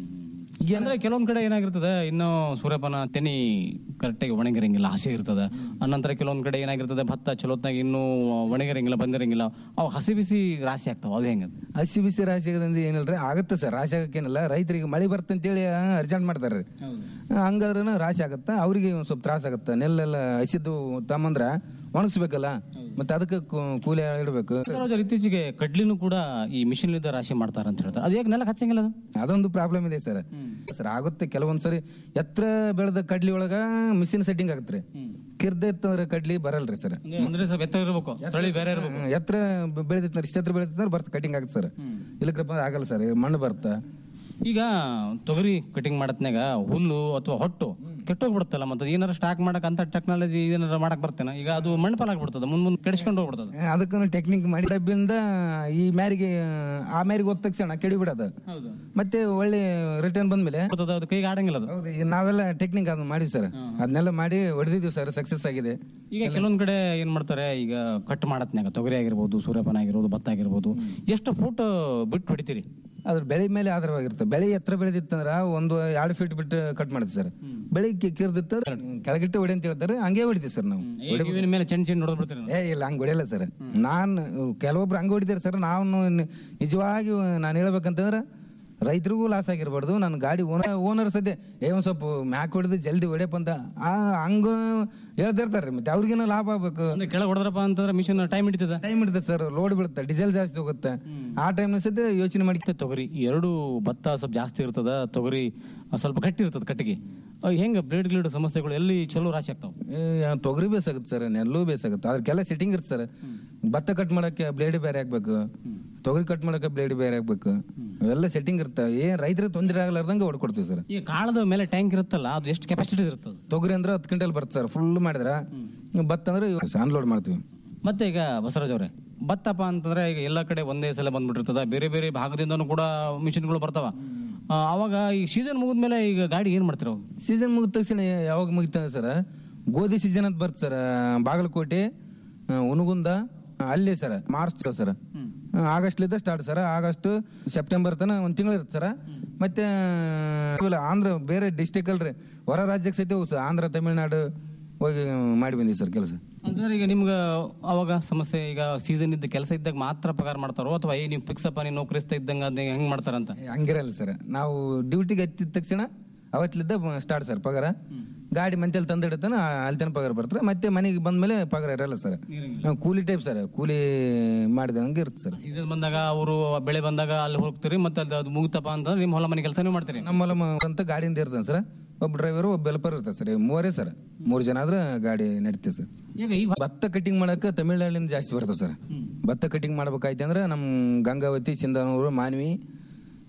ಈಗ ಅಂದ್ರೆ ಕೆಲವೊಂದ್ ಕಡೆ ಏನಾಗಿರ್ತದೆ ಇನ್ನು ಸೂರ್ಯಪಾನ ತೆನಿ ಕರೆಕ್ಟಾಗಿ ಒಣಗಿರಂಗಿಲ್ಲ ಹಸಿ ಇರ್ತದೆ ಅನಂತರ ಕೆಲವೊಂದ್ ಕಡೆ ಏನಾಗಿರ್ತದೆ ಭತ್ತ ಚಲೋತ್ನಾಗ ಇನ್ನೂ ಒಣಗಿರಂಗಿಲ್ಲ ಬಂದಿರಂಗಿಲ್ಲ ಅವು ಹಸಿ ಬಿಸಿ ರಾಶಿ ಆಗ್ತಾವ ಅದು ಹೆಂಗ ಹಸಿ ಬಿಸಿ ರಾಶಿ ಆಗೋದ್ರಿಂದ ಏನಿಲ್ರಿ ಆಗುತ್ತೆ ಸರ್ ರಾಶಿ ಆಗಕ್ಕೇನಿಲ್ಲ ರೈತರಿಗೆ ಮಳೆ ಬರ್ತಂತೇಳಿ ಅರ್ಜೆಂಟ್ ಮಾಡ್ತಾರೆ ಹಂಗಾದ್ರೂ ರಾಶಿ ಆಗತ್ತ ಅವ್ರಿಗೆ ಒಂದ್ ಸ್ವಲ್ಪ ತ್ರಾಸ ಆಗತ್ತ ನೆಲ್ಲೆಲ್ಲ ಹಸಿದ್ದು ತಮ್ಮಂದ್ರ ಒಣಗಿಸ್ಬೇಕಲ್ಲ ಮತ್ತೆ ಅದಕ್ಕೆ ಕೂ- ಕೂಲಿ ಇಡಬೇಕು ಸರೋಜರ್ ಇತ್ತೀಚೆಗೆ ಕಡ್ಲಿನೂ ಕೂಡ ಈ ಮಿಷಿನ್ ಲಿದ್ದ ರಾಶಿ ಮಾಡ್ತಾರ ಅಂತ ಹೇಳ್ತಾರೆ ಅದು ಹೇಗೆ ನೆಲಕ್ಕೆ ಹಚ್ಚಂಗಿಲ್ಲ ಅದು ಅದೊಂದು ಪ್ರಾಬ್ಲಮ್ ಇದೆ ಸರ್ ಸರ್ ಆಗುತ್ತೆ ಕೆಲವೊಂದ್ಸರಿ ಎತ್ತರ ಬೆಳೆದ ಕಡ್ಲಿ ಒಳಗ ಮಿಷಿನ್ ಸೆಟ್ಟಿಂಗ್ ಆಗತ್ರಿ ಕಿರ್ದ ಎತ್ತಂದ್ರೆ ಕಡ್ಲಿ ಬರಲ್ರಿ ಸರ್ ಅಂದ್ರೆ ಸ್ವಲ್ಪ ಎತ್ತರ ಇರ್ಬೇಕು ತಳಿ ಬೇರೆ ಇರ್ಬೇಕು ಎತ್ತರ ಬೆಳೆದಿತ್ತು ಇಷ್ಟ ಎತ್ತರ ಬೆಳೆದಿತ್ತು ಬರ್ತ ಕಟಿಂಗ್ ಆಗುತ್ತೆ ಸರ್ ಇಲ್ಲಕ್ರಪ್ಪ ಅಂದ್ರೆ ಆಗಲ್ಲ ಸರ್ ಮಣ್ಣು ಬರ್ತಾ ಈಗ ತೊಗರಿ ಕಟಿಂಗ್ ಮಾಡತ್ನಾಗ ಹುಲ್ಲು ಅಥವಾ ಹೊಟ್ಟು ಕೆಟ್ಟೋಗ್ಬಿಡುತ್ತಲ್ಲ ಮತ್ತೆ ಏನಾರ ಸ್ಟಾಕ್ ಮಾಡಕ್ ಅಂತ ಟೆಕ್ನಾಲಜಿ ಏನಾರ ಮಾಡಕ್ ಬರ್ತೇನೆ ಈಗ ಅದು ಮಣ್ಣು ಪಾಲಾಗ್ಬಿಡ್ತದೆ ಮುಂದ್ ಮುಂದೆ ಕೆಡಿಸ್ಕೊಂಡು ಹೋಗ್ಬಿಡ್ತದೆ ಅದಕ್ಕೂ ಟೆಕ್ನಿಕ್ ಮಾಡಿ ಡಬ್ಬಿಂದ ಈ ಮ್ಯಾರಿಗೆ ಆ ಮ್ಯಾರಿಗೆ ಹೋದ ತಕ್ಷಣ ಕೆಡಿ ಬಿಡೋದು ಹೌದು ಮತ್ತೆ ಒಳ್ಳೆ ರಿಟರ್ನ್ ಬಂದ್ಮೇಲೆ ಅದು ಕೈಗೆ ಆಡಂಗಿಲ್ಲ ಅದು ಹೌದು ಈಗ ನಾವೆಲ್ಲ ಟೆಕ್ನಿಕ್ ಅದನ್ನ ಮಾಡಿವಿ ಸರ್ ಅದನ್ನೆಲ್ಲ ಮಾಡಿ ಹೊಡೆದಿದ್ದೀವಿ ಸರ್ ಸಕ್ಸಸ್ ಆಗಿದೆ ಈಗ ಕೆಲವೊಂದ್ ಕಡೆ ಏನ್ ಮಾಡ್ತಾರೆ ಈಗ ಕಟ್ ಮಾಡತ್ನಾಗ ತೊಗರಿ ಆಗಿರ್ಬೋದು ಸೂರ್ಯಪಾನ ಆಗಿರ್ಬೋದು ಭತ್ತ ಆಗಿರ್ಬೋದು ಎಷ್ಟು ಫೂಟ್ ಬಿಟ್ಟು ಹೊಡಿತೀರಿ ಅದ್ರ ಬೆಳೆ ಮೇಲೆ ಆಧಾರವಾಗಿರುತ್ತೆ ಬೆಳೆ ಎತ್ತರ ಬೆಳೆದಿತ್ತಂದ್ರ ಒಂದು ಎರಡು ಫೀಟ್ ಬಿಟ್ಟು ಕಟ್ ಮಾಡುತ್ತೆ ಸರ್ ಬೆಳೆ ಕಿರ್ದಿತ್ತ ಕೆಳಗಿಟ್ಟು ಹೊಡಿ ಅಂತ ಹೇಳ್ತಾರೆ ಹಂಗೆ ಹೊಡಿತೀವಿ ಸರ್ ನಾವು ಇವಿನ ಮೇಲೆ ಚೆಂಡ್ ಚೆಂಡ್ ಹೊಡೆದ್ ಬಿಡ್ತೀರಿ ಏ ಇಲ್ಲ ಹಂಗ್ ಹೊಡಿಯಲ್ಲ ಸರ್ ನಾನು ಕೆಲವೊಬ್ರು ಹಂಗ ಹೊಡಿತಾರೆ ಸರ್ ನಾವು ನಿಜವಾಗಿ ನಾನು ಹೇಳ್ಬೇಕಂತಂದ್ರೆ ರೈತರಿಗೂ ಲಾಸ್ ಆಗಿರ್ಬಾರ್ದು ನನ್ನ ಗಾಡಿ ಓನರ್ ಓನರ್ ಸದ್ಯ ಏ ಒಂದ್ ಸ್ವಲ್ಪ ಮ್ಯಾಕ್ ಹೊಡೆದು ಜಲ್ದಿ ಹೊಡ್ಯಪ್ಪ ಅಂತ ಆ ಹಂಗ ಹೇಳ್ತಿರ್ತಾರೆ ಮತ್ತೆ ಅವ್ರಿಗೇನೋ ಲಾಭ ಆಗ್ಬೇಕು ಕೆಳಗೆ ಹೊಡೆದ್ರಪ್ಪ ಅಂತಂದ್ರೆ ಮಿಷನ್ ಟೈಮ್ ಹಿಡಿತದ ಟೈಮ್ ಹಿಡಿತದೆ ಸರ್ ಲೋಡ್ ಬೀಳುತ್ತೆ ಡೀಸೆಲ್ ಜಾಸ್ತಿ ಹೋಗುತ್ತೆ ಆ ಟೈಮ್ ಸದ್ಯ ಯೋಚನೆ ಮಾಡಿ ತೊಗರಿ ಎರಡು ಭತ್ತ ಸ್ವಲ್ಪ ಜಾಸ್ತಿ ಇರ್ತದ ತೊಗರಿ ಸ್ವಲ್ಪ ಗಟ್ಟಿ ಇರ್ತದ ಕಟ್ಟಿಗೆ ಅವ್ ಹೆಂಗ ಬ್ಲೇಡ್ ಗ್ಲೇಡ್ ಸಮಸ್ಯೆಗಳು ಎಲ್ಲಿ ಚಲೋ ರಾಶಿ ಆಗ್ತಾವ ಏ, ತೊಗರಿ ಬೇಸಾಗುತ್ತೆ ಸರ್ ನೆಲ್ಲೂ ಬೇಸಾಗುತ್ತೆ ಅದಕ್ಕೆಲ್ಲ ಸೆಟ್ಟಿಂಗ್ ಇರುತ್ತೆ ಸರ್ ಭತ್ತ ಕಟ್ ಮಾಡಕ್ಕೆ ಬ್ಲೇಡ್ ಬೇರೆ ಹಾಕ್ಬೇಕು ತೊಗರಿ ಕಟ್ ಮಾಡಕ್ಕೆ ಬ್ಲೇಡ್ ಬೇರೆ ಹಾಕ್ಬೇಕು ಅವೆಲ್ಲ ಸೆಟ್ಟಿಂಗ್ ಇರುತ್ತೆ ಏನ್ ರೈತರಿಗೆ ತೊಂದರೆ ಆಗಲಾರ್ದಂಗೆ ಹೊಡ್ಕೊಡ್ತೀವಿ ಸರ್ ಈ ಕಾಳದ ಮೇಲೆ ಟ್ಯಾಂಕ್ ಇರುತ್ತಲ್ಲ ಅದು ಎಷ್ಟು ಕೆಪಾಸಿಟಿ ಇರ್ತದ ತೊಗರಿ ಅಂದ್ರೆ ಹತ್ತು ಕ್ವಿಂಟಲ್ ಬರುತ್ತೆ ಸರ್ ಫುಲ್ ಮಾಡಿದ್ರ ಭತ್ತ ಅಂದ್ರೆ ಅನ್ಲೋಡ್ ಮಾಡ್ತೀವಿ ಮತ್ತೆ ಈಗ ಬಸವರಾಜ್ ಅವ್ರೆ ಭತ್ತಪ್ಪ ಅಂತಂದ್ರೆ ಈಗ ಎಲ್ಲ ಕಡೆ ಒಂದೇ ಸಲ ಬಂದ್ಬಿಟ್ಟಿರ್ತದ ಬೇರೆ ಬೇರೆ ಭಾಗದಿಂದನೂ ಕೂಡ ಮಿಷಿನ್ಗಳು ಬರ್ತಾವ ಆ, ಅವಾಗ ಈ ಸೀಸನ್ ಮುಗಿದ್ಮೇಲೆ ಈಗ ಗಾಡಿ ಏನ್ ಮಾಡ್ತೀರ ಅವಾಗ ಸೀಸನ್ ಮುಗಿದ ತಕ್ಷಣ ಯಾವಾಗ ಮುಗಿತಾನೆ ಸರ್ ಗೋಧಿ ಸೀಸನ್ ಅಂತ ಬರುತ್ತೆ ಸರ್ ಬಾಗಲಕೋಟೆ ಆ, ಉನಗುಂದ ಆ, ಅಲ್ಲಿ ಸರ್ ಮಾರ್ಚ್ ಸರ್ ಆಗಸ್ಟ್ಲಿದ್ದ ಸ್ಟಾರ್ಟ್ ಸರ್ ಆಗಸ್ಟ್ ಸೆಪ್ಟೆಂಬರ್ ತನ ಒಂದ್ ತಿಂಗಳು ಇರುತ್ತೆ ಸರ್ ಮತ್ತೆ ಇವೆಲ್ಲ ಆಂಧ್ರ ಬೇರೆ ಡಿಸ್ಟಿಕ್ ಅಲ್ರಿ ಹೊರ ರಾಜ್ಯಕ್ಕೆ ಸಹಿತ ಹೋಗಿ ಸರ್ ಆಂಧ್ರ ತಮಿಳ್ನಾಡು ಹೋಗಿ ಮಾಡಿ ಬಂದೀವಿ ಸರ್ ಕೆಲಸ ಅಂತಂದ್ರೆ ಈಗ ನಿಮ್ಗೆ ಅವಾಗ ಸಮಸ್ಯೆ ಈಗ ಸೀಸನ್ ಇದ್ದ ಕೆಲಸ ಇದ್ದಾಗ ಮಾತ್ರ ಪಗಾರ ಮಾಡ್ತಾರೋ ಅಥವಾ ಏ ನೀವು ಫಿಕ್ಸ್ ಅಪ್ಪ ನೀವು ನೌಕರಿಸ್ತಾ ಇದ್ದಂಗ ಅದ್ ಹೆಂಗ್ ಮಾಡ್ತಾರಂತ ಹಂಗಿರಲ್ಲ ಸರ್ ನಾವು ಡ್ಯೂಟಿಗೆ ಹತ್ತಿದ ತಕ್ಷಣ ಅವತ್ತಿಲಿದ್ದ ಸ್ಟಾರ್ಟ್ ಸರ್ ಪಗಾರ ಗಾಡಿ ಮಂತಲ್ಲಿ ತಂದಿಡತಾನ ಅಲ್ಲಿ ತನಕ ಪಗಾರ ಬರ್ತಾರೆ ಮತ್ತೆ ಮನೆಗೆ ಬಂದ್ಮೇಲೆ ಪಗಾರ ಇರಲ್ಲ ಸರ್ ನಾವು ಕೂಲಿ ಟೈಪ್ ಸರ್ ಕೂಲಿ ಮಾಡಿದಂಗೆ ಇರುತ್ತೆ ಸರ್ ಸೀಸನ್ ಬಂದಾಗ ಅವರು ಬೆಳೆ ಬಂದಾಗ ಅಲ್ಲಿ ಹೋಗ್ತೀರಿ ಮತ್ತೆ ಅದು ಅದು ಮುಗಿತಪ್ಪ ಅಂತಂದ್ರೆ ನಿಮ್ಮ ಹೊಲ ಮನೆ ಕೆಲಸನೇ ಮಾಡ್ತೀರಿ ನಮ್ಮ ಹೊಲ ಮ- ಅಂತ ಗಾಡಿಯಿಂದ ಇರ್ತಾನೆ ಸರ್ ಒಬ್ಬ ಡ್ರೈವರ್ ಒಬ್ಬ ಹೆಲ್ಪರ್ ಇರ್ತಾರೆ ಸರ್ ಮೂವರೇ ಸರ್ ಮೂರು ಜನ ಆದ್ರೆ ಗಾಡಿ ನಡೀತೀವಿ ಸರ್ ಈಗ ಈ ಭತ್ತ ಕಟಿಂಗ್ ಮಾಡಕ್ಕೆ ತಮಿಳ್ನಾಡಿನಿಂದ ಜಾಸ್ತಿ ಬರ್ತದೆ ಸರ್ ಭತ್ತ ಕಟಿಂಗ್ ಮಾಡ್ಬೇಕಾಯ್ತು ಅಂದ್ರೆ ನಮ್ಮ ಗಂಗಾವತಿ ಸಿಂಧನೂರು ಮಾನ್ವಿ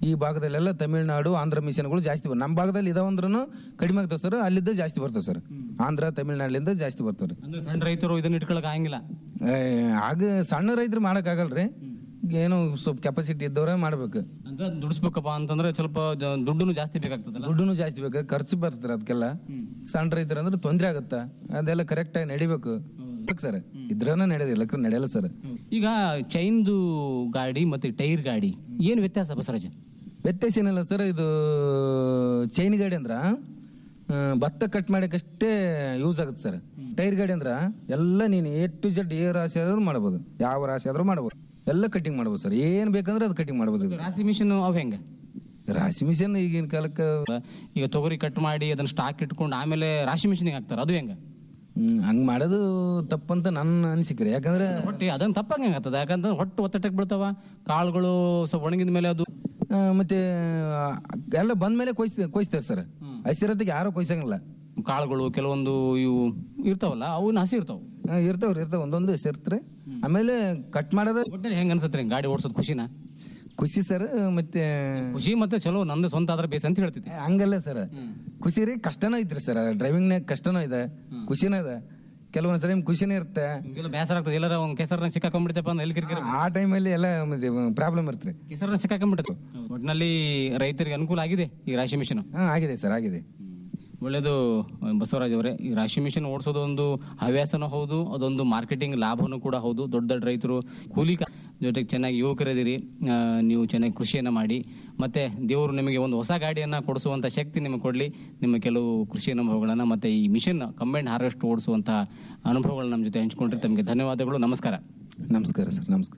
ಈ ಭಾಗದಲ್ಲೆಲ್ಲ ತಮಿಳುನಾಡು ಆಂಧ್ರ ಮಿಷನ್ಗಳು ಜಾಸ್ತಿ ಬರ್ ನಮ್ಮ ಭಾಗದಲ್ಲಿ ಇದಾವಂದ್ರೂ ಕಡಿಮೆ ಆಗ್ತಾವೆ ಸರ್ ಅಲ್ಲಿದ್ದ ಜಾಸ್ತಿ ಬರ್ತವೆ ಸರ್ ಆಂಧ್ರ ತಮಿಳುನಾಡಿನಿಂದ ಜಾಸ್ತಿ ಬರ್ತಾರೆ ಅಂದ್ರೆ ಸಣ್ಣ ರೈತರು ಇದನ್ನ ಇಟ್ಕೊಳಕ್ ಆಗಂಗಿಲ್ಲ ಏ, ಆಗ ಸಣ್ಣ ರೈತರು ಆಗಲ್ರಿ ಏನೋ ಸ್ವಲ್ಪ ಕೆಪಾಸಿಟಿ ಇದ್ದವ್ರೆ ಮಾಡ್ಬೇಕು ಅಂತ ದುಡಿಸ್ಬೇಕಪ್ಪ ಅಂತಂದ್ರೆ ಸ್ವಲ್ಪ ಜ- ದುಡ್ಡುನು ಜಾಸ್ತಿ ಬೇಕಾಗ್ತದಲ್ಲ ದುಡ್ಡುನು ಜಾಸ್ತಿ ಬೇಕು ಖರ್ಚು ಬರ್ತದೆ ಅದಕ್ಕೆಲ್ಲ ಸಣ್ಣ ರೈತರು ಅಂದ್ರೆ ತೊಂದರೆ ಆಗುತ್ತ ಅದೆಲ್ಲ ಕರೆಕ್ಟ್ ಆಗಿ ನಡಿಬೇಕು ಸರ್ ಇದ್ರನ ನಡೆದಿಲ್ಲ ನಡೆಯಲ್ಲ ಸರ್ ಈಗ ಚೈನ್ದು ಗಾಡಿ ಮತ್ತೆ ಟೈರ್ ಗಾಡಿ ಏನ್ ವ್ಯತ್ಯಾಸ ಬಸವರಾಜ ವ್ಯತ್ಯಾಸ ಏನಿಲ್ಲ ಸರ್ ಇದು ಚೈನ್ ಗಾಡಿ ಅಂದ್ರ ಆ, ಭತ್ತ ಕಟ್ ಮಾಡಕ್ಕಷ್ಟೇ ಯೂಸ್ ಆಗುತ್ತೆ ಸರ್ ಟೈರ್ ಗಾಡಿ ಅಂದ್ರ ಎಲ್ಲ ನೀನು ಎ ಟು ಜೆಡ್ ಏ ರಾಶಿ ಆದ್ರೂ ಮಾಡ್ಬೋದು ಯಾವ ರಾಶಿ ಆದ್ರೂ ಮಾಡ್ಬೋದು ಎಲ್ಲ ಕಟಿಂಗ್ ಮಾಡ್ಬೋದು ಸರ್ ಏನ್ ಬೇಕಂದ್ರೆ ಅದು ಕಟಿಂಗ್ ಮಾಡ್ಬೋದು ಇದು. ರಾಸಿ ಮಿಷನ್ ಅವ್ ಹೆಂಗ ರಾಶಿ ಮಿಷನ್ ಈಗಿನ ಕಾಲಕ್ಕೆ ಈಗ ತೊಗರಿ ಕಟ್ ಮಾಡಿ ಅದನ್ನ ಸ್ಟಾಕ್ ಇಟ್ಕೊಂಡು ಆಮೇಲೆ ರಾಶಿ ಮಿಷನ್ ಹಾಕ್ತಾರ ಅದು ಹೆಂಗ ಹ್ಮ್, ಹಂಗ್ ಮಾಡೋದು ತಪ್ಪಂತ ನನ್ನ ಅನಿಸಿಕೆ ರೀ ಯಾಕಂದ್ರೆ ಹೊಟ್ಟೆ ಅದನ್ನ ತಪ್ಪಂಗ ಆಗ್ತದ ಯಾಕಂದ್ರೆ ಹೊಟ್ಟು ಒತ್ತಟಕ್ಕೆ ಬೀಳ್ತಾವ ಕಾಳುಗಳು ಸ್ವಲ್ಪ ಒಣಗಿದ ಮೇಲೆ ಅದು ಆ, ಮತ್ತೆ ಆ, ಎಲ್ಲ ಬಂದ್ಮೇಲೆ ಕೊಯ್ಸ್ ಕೊಯ್ಸ್ತಾರೆ ಸರ್ ಹಸಿರತ್ತಿಗೆ ಯಾರು ಕೊಯ್ಸಂಗಿಲ್ಲ ಕಾಳುಗಳು ಕೆಲವೊಂದು ಇವು ಇರ್ತಾವಲ್ಲ ಅವನ್ನ ಹಸಿ ಇರ್ತಾವ ಆ, ಇರ್ತಾವ್ರಿ ಇರ್ತಾವ ಒಂದೊಂದು ಹೆಸರ್ತಾರೆ ಆಮೇಲೆ ಕಟ್ ಮಾಡೋದ ಒಟ್ಟಲ್ಲಿ ಹೆಂಗ ಅನ್ಸತ್ರಿ ಗಾಡಿ ಓಡಿಸೋದು ಖುಷಿನ ಖುಷಿ ಸರ್ ಮತ್ತೆ ಖುಷಿ ಮತ್ತೆ ಚಲೋ ನಂದು ಸ್ವಂತ ಆದ್ರೆ ಬೇಸ್ ಅಂತ ಹೇಳ್ತಿದ್ದೆ ಹಂಗಲ್ಲ ಸರ್ ಖುಷಿ ರೀ ಕಷ್ಟನೂ ಐತ್ರಿ ಸರ್ ಡ್ರೈವಿಂಗ್ನಾಗ ಕಷ್ಟನೂ ಇದೆ ಖುಷಿನೂ ಇದೆ ಕೆಲವೊಂದ್ ಸರಿ ಖುಷಿನೇ ಇರುತ್ತೆ ಎಲ್ಲ ಬೇಸರ ಆಗ್ತದೆ ಎಲ್ಲಾರ ಒಂದ್ ಕೆಸರ್ನ ಸಿಕ್ಕಾಕೊಂಡ್ಬಿಡ್ತಪ್ಪ ಅಂದ್ರೆ ಎಲ್ಲಿ ಕಿರಿಕಿರಿ ಆ ಟೈಮಲ್ಲಿ ಎಲ್ಲ ಪ್ರಾಬ್ಲಮ್ ಇರುತ್ತೆ ಕೆಸರನ್ನ ಸಿಕ್ಕಾಕೊಂಡ್ಬಿಡ್ತು ಒಟ್ಟಿನಲ್ಲಿ ರೈತರಿಗೆ ಅನುಕೂಲ ಆಗಿದೆ ಈ ರಾಶಿ ಮಿಷನ್ ಹಾ ಆಗಿದೆ ಸರ್ ಆಗಿದೆ ಒಳ್ಳೇದು ಬಸವರಾಜ್ ಅವರೇ ಈ ರಾಶಿ ಮಿಷನ್ ಓಡಿಸೋದು ಒಂದು ಹವ್ಯಾಸನೂ ಹೌದು ಅದೊಂದು ಮಾರ್ಕೆಟಿಂಗ್ ಲಾಭನೂ ಕೂಡ ಹೌದು ದೊಡ್ಡ ದೊಡ್ಡ ರೈತರು ಕೂಲಿ ಕಾ- ಜೊತೆಗೆ ಚೆನ್ನಾಗಿ ಯುವಕರಿದ್ದೀರಿ ಆ, ನೀವು ಚೆನ್ನಾಗಿ ಕೃಷಿಯನ್ನ ಮಾಡಿ ಮತ್ತೆ ದೇವರು ನಿಮಗೆ ಒಂದು ಹೊಸ ಗಾಡಿಯನ್ನ ಕೊಡಿಸುವಂತ ಶಕ್ತಿ ನಿಮಗೆ ಕೊಡಲಿ ನಿಮ್ಮ ಕೆಲವು ಕೃಷಿ ಅನುಭವಗಳನ್ನ ಮತ್ತೆ ಈ ಮಿಷನ್ ಕಂಬೈಂಡ್ ಹಾರ್ವೆಸ್ಟ್ ಓಡಿಸುವಂತ ಅನುಭವಗಳನ್ನ ನಮ್ಮ ಜೊತೆ ಹಂಚ್ಕೊಂಡ್ರೆ ತಮಗೆ ಧನ್ಯವಾದಗಳು ನಮಸ್ಕಾರ ನಮಸ್ಕಾರ ಸರ್ ನಮಸ್ಕಾರ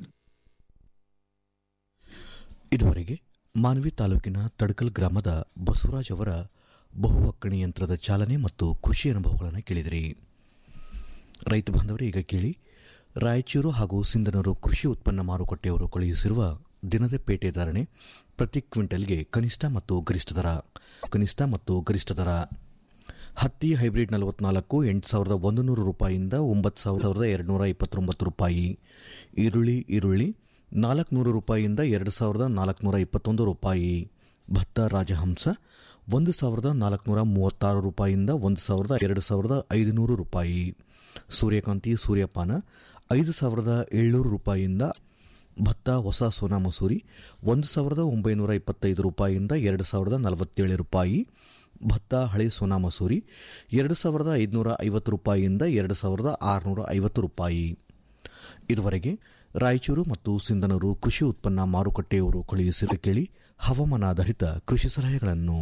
ಇದುವರೆಗೆ ಮಾನ್ವಿ ತಾಲೂಕಿನ ತಡ್ಕಲ್ ಗ್ರಾಮದ ಬಸವರಾಜ್ ಅವರ ಬಹು ಒಕ್ಕಣಿ ಯಂತ್ರದ ಚಾಲನೆ ಮತ್ತು ಕೃಷಿ ಅನುಭವಗಳನ್ನು ಕೇಳಿದಿರಿ ರೈತ ಬಾಂಧವರೇ ಈಗ ಕೇಳಿ ರಾಯಚೂರು ಹಾಗೂ ಸಿಂಧನೂರು ಕೃಷಿ ಉತ್ಪನ್ನ ಮಾರುಕಟ್ಟೆಯವರು ಕಳುಹಿಸಿರುವ ದಿನದ ಪೇಟೆ ಧಾರಣೆ ಪ್ರತಿ ಕ್ವಿಂಟಲ್ಗೆ ಕನಿಷ್ಠ ಮತ್ತು ಗರಿಷ್ಠ ದರ ಕನಿಷ್ಠ ಮತ್ತು ಗರಿಷ್ಠ ದರ ಹತ್ತಿ ಹೈಬ್ರಿಡ್ ನಲವತ್ನಾಲ್ಕು ಎಂಟು ಸಾವಿರದ ಒಂದು ನೂರು ರೂಪಾಯಿಯಿಂದ ಒಂಬತ್ತು ಸಾವಿರದ ಎರಡುನೂರ ಇಪ್ಪತ್ತೊಂಬತ್ತು ರೂಪಾಯಿ ಈರುಳ್ಳಿ ಈರುಳ್ಳಿ ನಾಲ್ಕುನೂರು ರೂಪಾಯಿಯಿಂದ ಎರಡು ಸಾವಿರದ ನಾಲ್ಕುನೂರ ಇಪ್ಪತ್ತೊಂದು ರೂಪಾಯಿ ಭತ್ತ ರಾಜಹಂಸ ಒಂದು ಸಾವಿರದ ನಾಲ್ಕುನೂರ ಮೂವತ್ತಾರು ರೂಪಾಯಿಯಿಂದ ಒಂದು ಸಾವಿರದ ಎರಡು ಸಾವಿರದ ಐದುನೂರು ರೂಪಾಯಿ ಸೂರ್ಯಕಾಂತಿ ಸೂರ್ಯಪಾನ ಐದು ಸಾವಿರದ ಏಳ್ನೂರು ರೂಪಾಯಿಯಿಂದ ಭತ್ತ ಹೊಸ ಸೋನಾ ಮಸೂರಿ ಒಂದು ಸಾವಿರದ ಒಂಬೈನೂರ ಇಪ್ಪತ್ತೈದು ರೂಪಾಯಿಯಿಂದ ಎರಡು ಸಾವಿರದ ನಲವತ್ತೇಳು ರೂಪಾಯಿ ಭತ್ತ ಹಳೆ ಸೋನಾ ಮಸೂರಿ ಎರಡು ಸಾವಿರದ ಐದುನೂರ ಐವತ್ತು ರೂಪಾಯಿಯಿಂದ ಎರಡು ಸಾವಿರದ ಆರುನೂರ ಐವತ್ತು ರೂಪಾಯಿ ಇದುವರೆಗೆ ರಾಯಚೂರು ಮತ್ತು ಸಿಂಧನೂರು ಕೃಷಿ ಉತ್ಪನ್ನ ಮಾರುಕಟ್ಟೆಯವರು ಕಳುಹಿಸಿದ ಕೇಳಿ ಹವಾಮಾನಾಧಾರಿತ ಕೃಷಿ ಸಲಹೆಗಳನ್ನು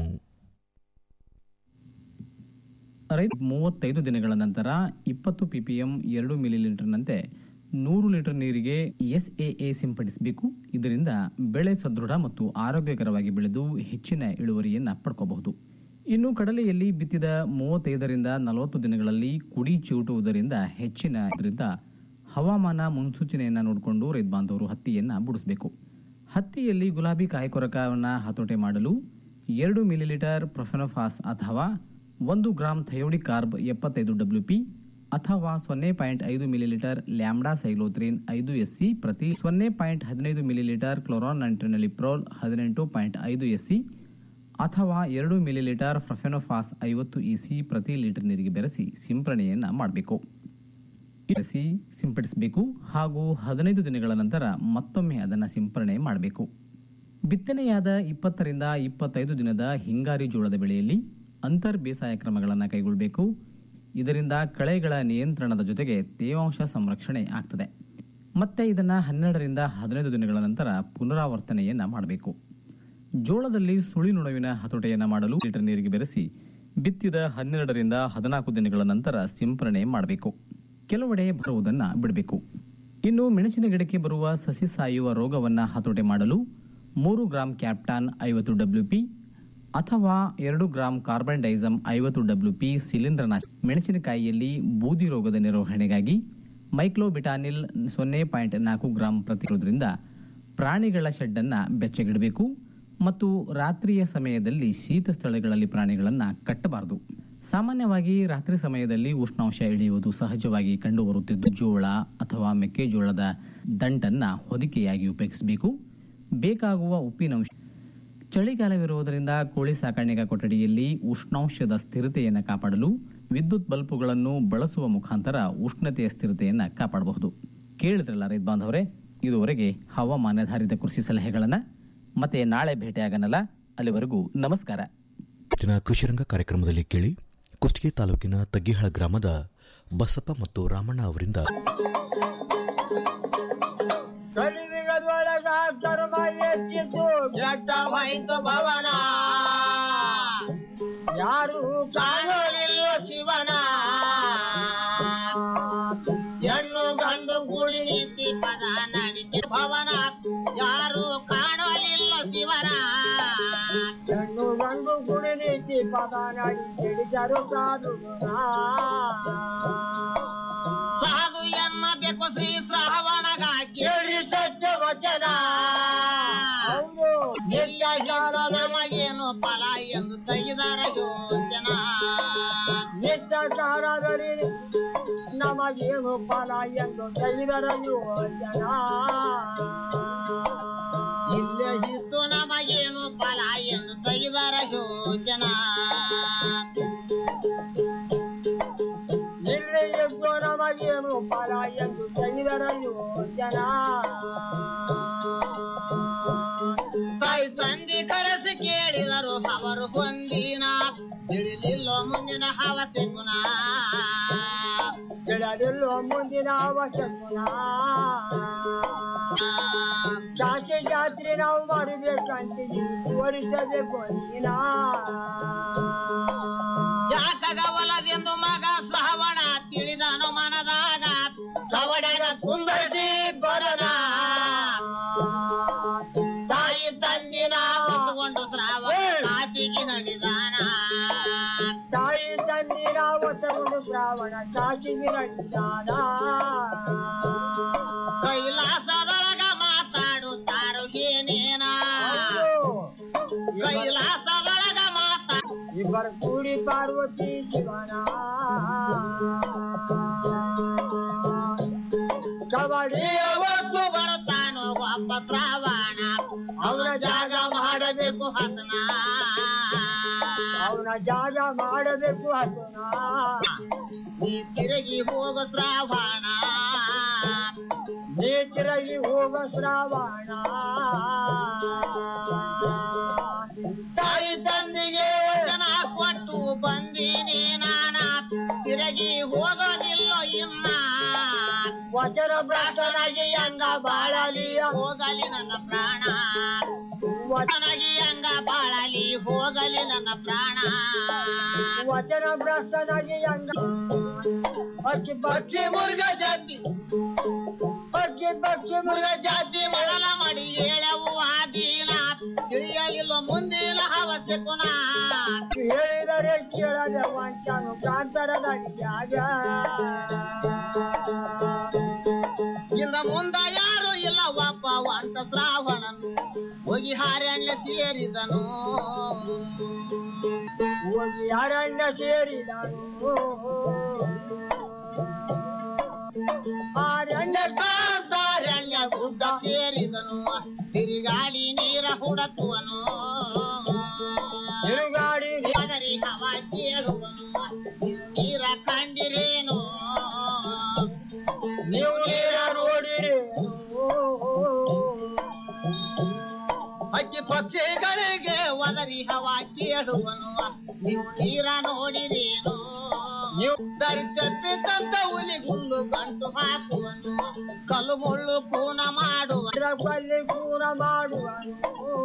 ರೈತ ಮೂವತ್ತೈದು ದಿನಗಳ ನಂತರ ಇಪ್ಪತ್ತು ಪಿಪಿಎಂ ಎರಡು ಮಿಲಿ ಲೀಟರ್ನಂತೆ ನೂರು ಲೀಟರ್ ನೀರಿಗೆ ಎಸ್ಎಎ ಸಿಂಪಡಿಸಬೇಕು ಇದರಿಂದ ಬೆಳೆ ಸದೃಢ ಮತ್ತು ಆರೋಗ್ಯಕರವಾಗಿ ಬೆಳೆದು ಹೆಚ್ಚಿನ ಇಳುವರಿಯನ್ನ ಪಡ್ಕೋಬಹುದು ಇನ್ನು ಕಡಲೆಯಲ್ಲಿ ಬಿತ್ತಿದ ಮೂವತ್ತೈದರಿಂದ ನಲವತ್ತು ದಿನಗಳಲ್ಲಿ ಕುಡಿ ಚಿವುಟುವುದರಿಂದ ಹೆಚ್ಚಿನ ಇದರಿಂದ ಹವಾಮಾನ ಮುನ್ಸೂಚನೆಯನ್ನ ನೋಡಿಕೊಂಡು ರೈತ ಬಾಂಧವರು ಹತ್ತಿಯನ್ನ ಬಿಡಿಸಬೇಕು ಹತ್ತಿಯಲ್ಲಿ ಗುಲಾಬಿ ಕಾಯಿಕೊರಕವನ್ನ ಹತೋಟಿ ಮಾಡಲು ಎರಡು ಮಿಲಿಲೀಟರ್ ಪ್ರೊಫೆನೋಫಾಸ್ ಅಥವಾ ಒಂದು ಗ್ರಾಂ ಥಯೋಡಿಕ್ ಕಾರ್ಬ್ ಎಪ್ಪತ್ತೈದು ಡಬ್ಲ್ಯೂ ಪಿ ಅಥವಾ ಸೊನ್ನೆ ಪಾಯಿಂಟ್ ಐದು ಮಿಲಿಲೀಟರ್ ಲ್ಯಾಂಬ್ಡಾ ಸೈಲೋತ್ರಿನ್ ಐದು ಎಸ್ ಸಿ ಪ್ರತಿ ಸೊನ್ನೆ ಪಾಯಿಂಟ್ ಹದಿನೈದು ಮಿಲಿಲೀಟರ್ ಕ್ಲೋರಾನ್ ನೈಟ್ರಿನಲಿಪ್ರೋಲ್ ಹದಿನೆಂಟು ಪಾಯಿಂಟ್ ಐದು ಎಸ್ ಸಿ ಅಥವಾ ಎರಡು ಮಿಲಿಲೀಟರ್ ಪ್ರೊಫೆನೋಫಾಸ್ ಐವತ್ತು ಇ ಸಿ ಪ್ರತಿ ಲೀಟರ್ ನೀರಿಗೆ ಬೆರೆಸಿ ಸಿಂಪರಣೆಯನ್ನ ಮಾಡಬೇಕು ಬೆರೆಸಿ ಸಿಂಪಡಿಸಬೇಕು ಹಾಗೂ ಹದಿನೈದು ದಿನಗಳ ನಂತರ ಮತ್ತೊಮ್ಮೆ ಅದನ್ನು ಸಿಂಪರಣೆ ಮಾಡಬೇಕು ಬಿತ್ತನೆಯಾದ ಇಪ್ಪತ್ತರಿಂದ ಇಪ್ಪತ್ತೈದು ದಿನದ ಹಿಂಗಾರಿ ಜೋಳದ ಬೆಳೆಯಲ್ಲಿ ಅಂತರ್ ಬೇಸಾಯ ಕ್ರಮಗಳನ್ನು ಕೈಗೊಳ್ಳಬೇಕು ಇದರಿಂದ ಕಳೆಗಳ ನಿಯಂತ್ರಣದ ಜೊತೆಗೆ ತೇವಾಂಶ ಸಂರಕ್ಷಣೆ ಆಗ್ತದೆ ಮತ್ತೆ ಇದನ್ನು ಹನ್ನೆರಡರಿಂದ ಹದಿನೈದು ದಿನಗಳ ನಂತರ ಪುನರಾವರ್ತನೆಯನ್ನ ಮಾಡಬೇಕು ಜೋಳದಲ್ಲಿ ಸುಳಿನುಣವಿನ ಹತೋಟಿಯನ್ನು ಮಾಡಲು ಲೀಟರ್ ನೀರಿಗೆ ಬೆರೆಸಿ ಬಿತ್ತಿದ ಹನ್ನೆರಡರಿಂದ ಹದಿನಾಲ್ಕು ದಿನಗಳ ನಂತರ ಸಿಂಪರಣೆ ಮಾಡಬೇಕು ಕೆಲವೆಡೆ ಬರುವುದನ್ನು ಬಿಡಬೇಕು ಇನ್ನು ಮೆಣಸಿನ ಗಿಡಕ್ಕೆ ಬರುವ ಸಸಿ ಸಾಯುವ ರೋಗವನ್ನ ಹತೋಟಿ ಮಾಡಲು ಮೂರು ಗ್ರಾಂ ಕ್ಯಾಪ್ಟಾನ್ ಐವತ್ತು ಡಬ್ಲ್ಯೂ ಪಿ ಅಥವಾ ಎರಡು ಗ್ರಾಂ ಕಾರ್ಬನ್ ಡೈಸಮ್ ಐವತ್ತು ಡಬ್ಲ್ಯೂ ಪಿ ಶಿಲೀಂಧ್ರನಾಶ ಮೆಣಸಿನಕಾಯಿಯಲ್ಲಿ ಬೂದಿ ರೋಗದ ನಿರ್ವಹಣೆಗಾಗಿ ಮೈಕ್ಲೋಬಿಟಾನಿಲ್ ಸೊನ್ನೆ ಪಾಯಿಂಟ್ ನಾಲ್ಕು ಗ್ರಾಂ ಪ್ರತಿರೋಧದಿಂದ ಪ್ರಾಣಿಗಳ ಶೆಡ್ಡನ್ನು ಬೆಚ್ಚಗಿಡಬೇಕು ಮತ್ತು ರಾತ್ರಿಯ ಸಮಯದಲ್ಲಿ ಶೀತ ಸ್ಥಳಗಳಲ್ಲಿ ಪ್ರಾಣಿಗಳನ್ನು ಕಟ್ಟಬಾರದು ಸಾಮಾನ್ಯವಾಗಿ ರಾತ್ರಿ ಸಮಯದಲ್ಲಿ ಉಷ್ಣಾಂಶ ಇಳಿಯುವುದು ಸಹಜವಾಗಿ ಕಂಡುಬರುತ್ತಿದ್ದು ಜೋಳ ಅಥವಾ ಮೆಕ್ಕೆಜೋಳದ ದಂಟನ್ನ ಹೊದಿಕೆಯಾಗಿ ಉಪಯೋಗಿಸಬೇಕು ಬೇಕಾಗುವ ಉಪ್ಪಿನಂಶ ಚಳಿಗಾಲವಿರುವುದರಿಂದ ಕೋಳಿ ಸಾಕಾಣಿಕಾ ಕೊಠಡಿಯಲ್ಲಿ ಉಷ್ಣಾಂಶದ ಸ್ಥಿರತೆಯನ್ನು ಕಾಪಾಡಲು ವಿದ್ಯುತ್ ಬಲ್ಬುಗಳನ್ನು ಬಳಸುವ ಮುಖಾಂತರ ಉಷ್ಣತೆಯ ಸ್ಥಿರತೆಯನ್ನು ಕಾಪಾಡಬಹುದು ಕೇಳಿದ್ರಲ್ಲ ರೈತ ಬಾಂಧವರೇ ಇದುವರೆಗೆ ಹವಾಮಾನಾಧಾರಿತ ಕೃಷಿ ಸಲಹೆಗಳನ್ನು ಮತ್ತೆ ನಾಳೆ ಭೇಟಿಯಾಗನಲ್ಲ ಅಲ್ಲಿವರೆಗೂ ನಮಸ್ಕಾರ ಇವತ್ತಿನ ಕೃಷಿರಂಗ ಕಾರ್ಯಕ್ರಮದಲ್ಲಿ ಕೇಳಿ ಕುಷ್ಟಗಿ ತಾಲೂಕಿನ ತಗ್ಗಿಹಳ ಗ್ರಾಮದ ಬಸಪ್ಪ ಮತ್ತು ರಾಮಣ್ಣ ಅವರಿಂದ ಕಲಿಯುಗದೊಳಗ ಕರ್ಮ ಹೆಚ್ಚಿತು ಕೆಟ್ಟವಾಯಿತು ಭವನ ಯಾರು ಕಾಣಲಿಲ್ಲ ಶಿವನ ಹೆಣ್ಣು ಗಂಡು ಕೂಡಿ ನೀತಿ ಪದ ನಡಿಕೆ ಭವನ ಯಾರು ಕಾಣಲಿಲ್ಲ ಶಿವನ ಹೆಣ್ಣು ಗಂಡು ಕೂಡಿ ನೀತಿ ಪದ ನಡಿ ಹಿಡಿದರು ಸಾಧು ಸಾಧು ಎನ್ನಬೇಕು ಶ್ರೀ ಶ್ರಾವಣಗ ಕೇಳಿ ಸತ್ಯ ವಚನ ಎಲ್ಲ ಜಾಡ ನಮಗೇನು ಫಲ ಎಂದು ತೆಗೆದರ ಯೋಚನ ನಿಷ್ಠಾಚಾರದಲ್ಲಿ ನಮಗೇನು ಫಲ ಎಂದು ತೆಗೆದರ ಯೋಚನ ಇಲ್ಲೇ ಇತ್ತು ನಮಗೇನು ಫಲ ಎಂದು ತೆಗೆದರ ಯೋಚನ ಇಲ್ಲೇ ಇದ್ದು ನಮಗೇನು ಫಲ ಎಂದು ತೆಗೆದರ ಯೋಚನ ತಾಯಿ ತಂದೆ ಕರೆಸಿ ಕೇಳಿದರು ಅವರು ಹೊಂದಿನ ತಿಳಿಲಿಲ್ಲ ಮುಂದಿನ ಹವಸೆ ಗುಣ ತಿಳಿಲಿಲ್ಲ ಮುಂದಿನ ಹವಸೆ ಗುಣ ಜಾತಿ ಜಾತ್ರೆ ನಾವು ಮಾಡಬೇಕಂತೀವಿ ತೋರಿಸಬೇಕು ನೀನ ಯಾಕಗ ಒಲದೆಂದು ಮಗ ಶ್ರಾವಣ ತಿಳಿದನು ಮನದಾಗ ಕವಡನ ಕುಂದರಿಸಿ ಬರನ ತಾಯಿ ತಂದಿನ ಹೊತ್ತುಕೊಂಡು ಶ್ರಾವಣ ಕಾಶಿಗೆ ನಡೆದಾನ ತಾಯಿ ತಂದಿನ ಹೊತ್ತುಕೊಂಡು ಶ್ರಾವಣ ಕಾಶಿಗೆ ನಡೆದಾನ ಕೈಲಾಸದೊಳಗ ಮಾತಾಡುತ್ತಾರು ಏನೇನ ಕೈಲಾಸದೊಳಗ ಮಾತಾ ಇಬ್ಬರು ಕೂಡಿ ಪಾರ್ವತಿ ಶಿವನ ಕಬಡ್ಡಿ ಅವತ್ತು ಬರುತ್ತಾನೋ ಒಬ್ಬ ಶ್ರಾವಣ ಅವನ ಜಾಗ ಮಾಡಬೇಕು ಹಸನ ಅವನ ಜಾಗ ಮಾಡಬೇಕು ಹಸನ ನೀ ತಿರುಗಿ ಹೋಗ ಶ್ರಾವಣ ನೀ ತಿರುಗಿ ಹೋಗ ಶ್ರಾವಣ ತಾಯಿ ತಂದೆಗೆ ವಚನ ಕೊಟ್ಟು ಬಂದೀನಿ ನಾನ ತಿರುಗಿ ಹೋಗೋದಿಲ್ಲ ಇನ್ನ ವಚನ ಭ್ರಷ್ಟನಾಗಿ ಹಂಗ ಬಾಳಲಿ ಹೋಗಲಿ ನನ್ನ ಪ್ರಾಣ ವಚನಾಗಿ ಹಂಗ ಬಾಳಲಿ ಹೋಗಲಿ ನನ್ನ ಪ್ರಾಣ ವಚನ ಭ್ರಷ್ಟನಾಗಿ ಹಂಗ ಪಕ್ಷಿ ಪಕ್ಷಿ ಮುರುಗ ಜಾತಿ ಪಕ್ಷಿ ಪಕ್ಷಿ ಮುರುಗ ಜಾತಿ ಮಡಲ ಮಾಡಿ ಹೇಳವು ಆದೀನ ತಿಳಿಯಲಿಲ್ಲ ಮುಂದಿನ ಹವಸೆ ಕುನ ಹೇಳಿದರೆ ಕೇಳದೆ ವಂಚನು ಕಾಂತರದ ಜಾಗ ಇಂದ ಮುಂದ ಯಾರು ಇಲ್ಲ ಒಬ್ಬ ಒಂಟ ಶ್ರಾವಣನು ಹೋಗಿ ಹಾರಣ್ಯ ಸೇರಿದನು ಹೋಗಿ ಅರಣ್ಯ ಸೇರಿದನು ಅರಣ್ಯ ಕಾಂತಾರಣ್ಯ ಗುಡ್ಡ ಸೇರಿದನು ತಿರುಗಾಡಿ ನೀರ ಹುಡಕುವನು ತಿರುಗಾಡಿ ಅದರಿ ಹವ ಕೇಳುವನು ನೀರ ಕಂಡಿರೇನು ನೀವು ನೀರ ನೋಡಿರೇನು ಹಕ್ಕಿ ಪಕ್ಷಿಗಳಿಗೆ ಒದರಿ ಹವ ಕೇಳುವನು ನೀವು ನೀರ ನೋಡಿರೇನು ನೀವು ದರಿದ್ರಪಿದ್ದಂತ ಹುಲಿ ಗುಲ್ಲು ಗಂಟು ಹಾಕುವನು ಕಲ್ಲು ಮುಳ್ಳು ಕೂನ ಮಾಡುವ ಕಲ್ಲಿ ಕೂನ ಮಾಡುವನು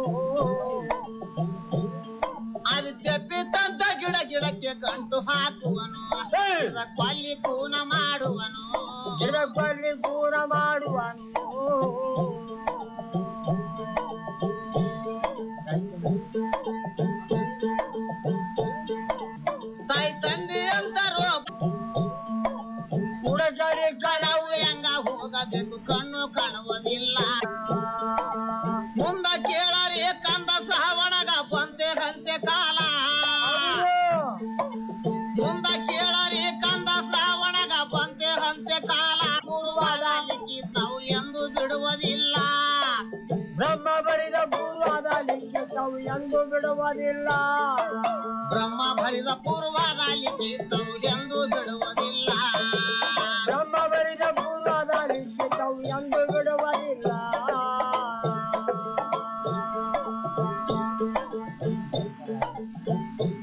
ಅದು ತೆಪ್ಪಿದ್ದಂತ ಗಿಡ ಗಿಡಕ್ಕೆ ಗಂಟು ಹಾಕುವನು ಕೊಲ್ಲಿ ಕೂನ ಮಾಡುವನು ಗಿಡ ಕೊಲ್ಲಿ ಕೂನ ಮಾಡುವನು ತಾಯಿ ತಂದೆ ಅಂತಾರೋ ಹುಡುಗರಿ ಕಳವು ಹೆಂಗ ಹೋಗಬೇಕು ಕಣ್ಣು ಕಾಣುವುದಿಲ್ಲ ಮುಂದ ಕೇಳರಿ ಕಂದ ಸಹವಣಗ ಬಂತೆ ಹಂತೆ ಕಾಲ ಮುಂದ ಕೇಳರಿ ಕಂದ ಶ್ರಾವಣಗ ಬಂತೆ ಹಂತೆ ಕಾಲ ಪೂರ್ವದ ಲಿಖಿತವು ಎಂದು ಬಿಡುವುದಿಲ್ಲ ಬ್ರಹ್ಮ ಬರಿದ ಪೂರ್ವದ ಲಿಖಿತ ಎಂದು ಬಿಡುವುದಿಲ್ಲ ಬ್ರಹ್ಮ ಭರಿದ ಪೂರ್ವದಲ್ಲಿ ಎಂದು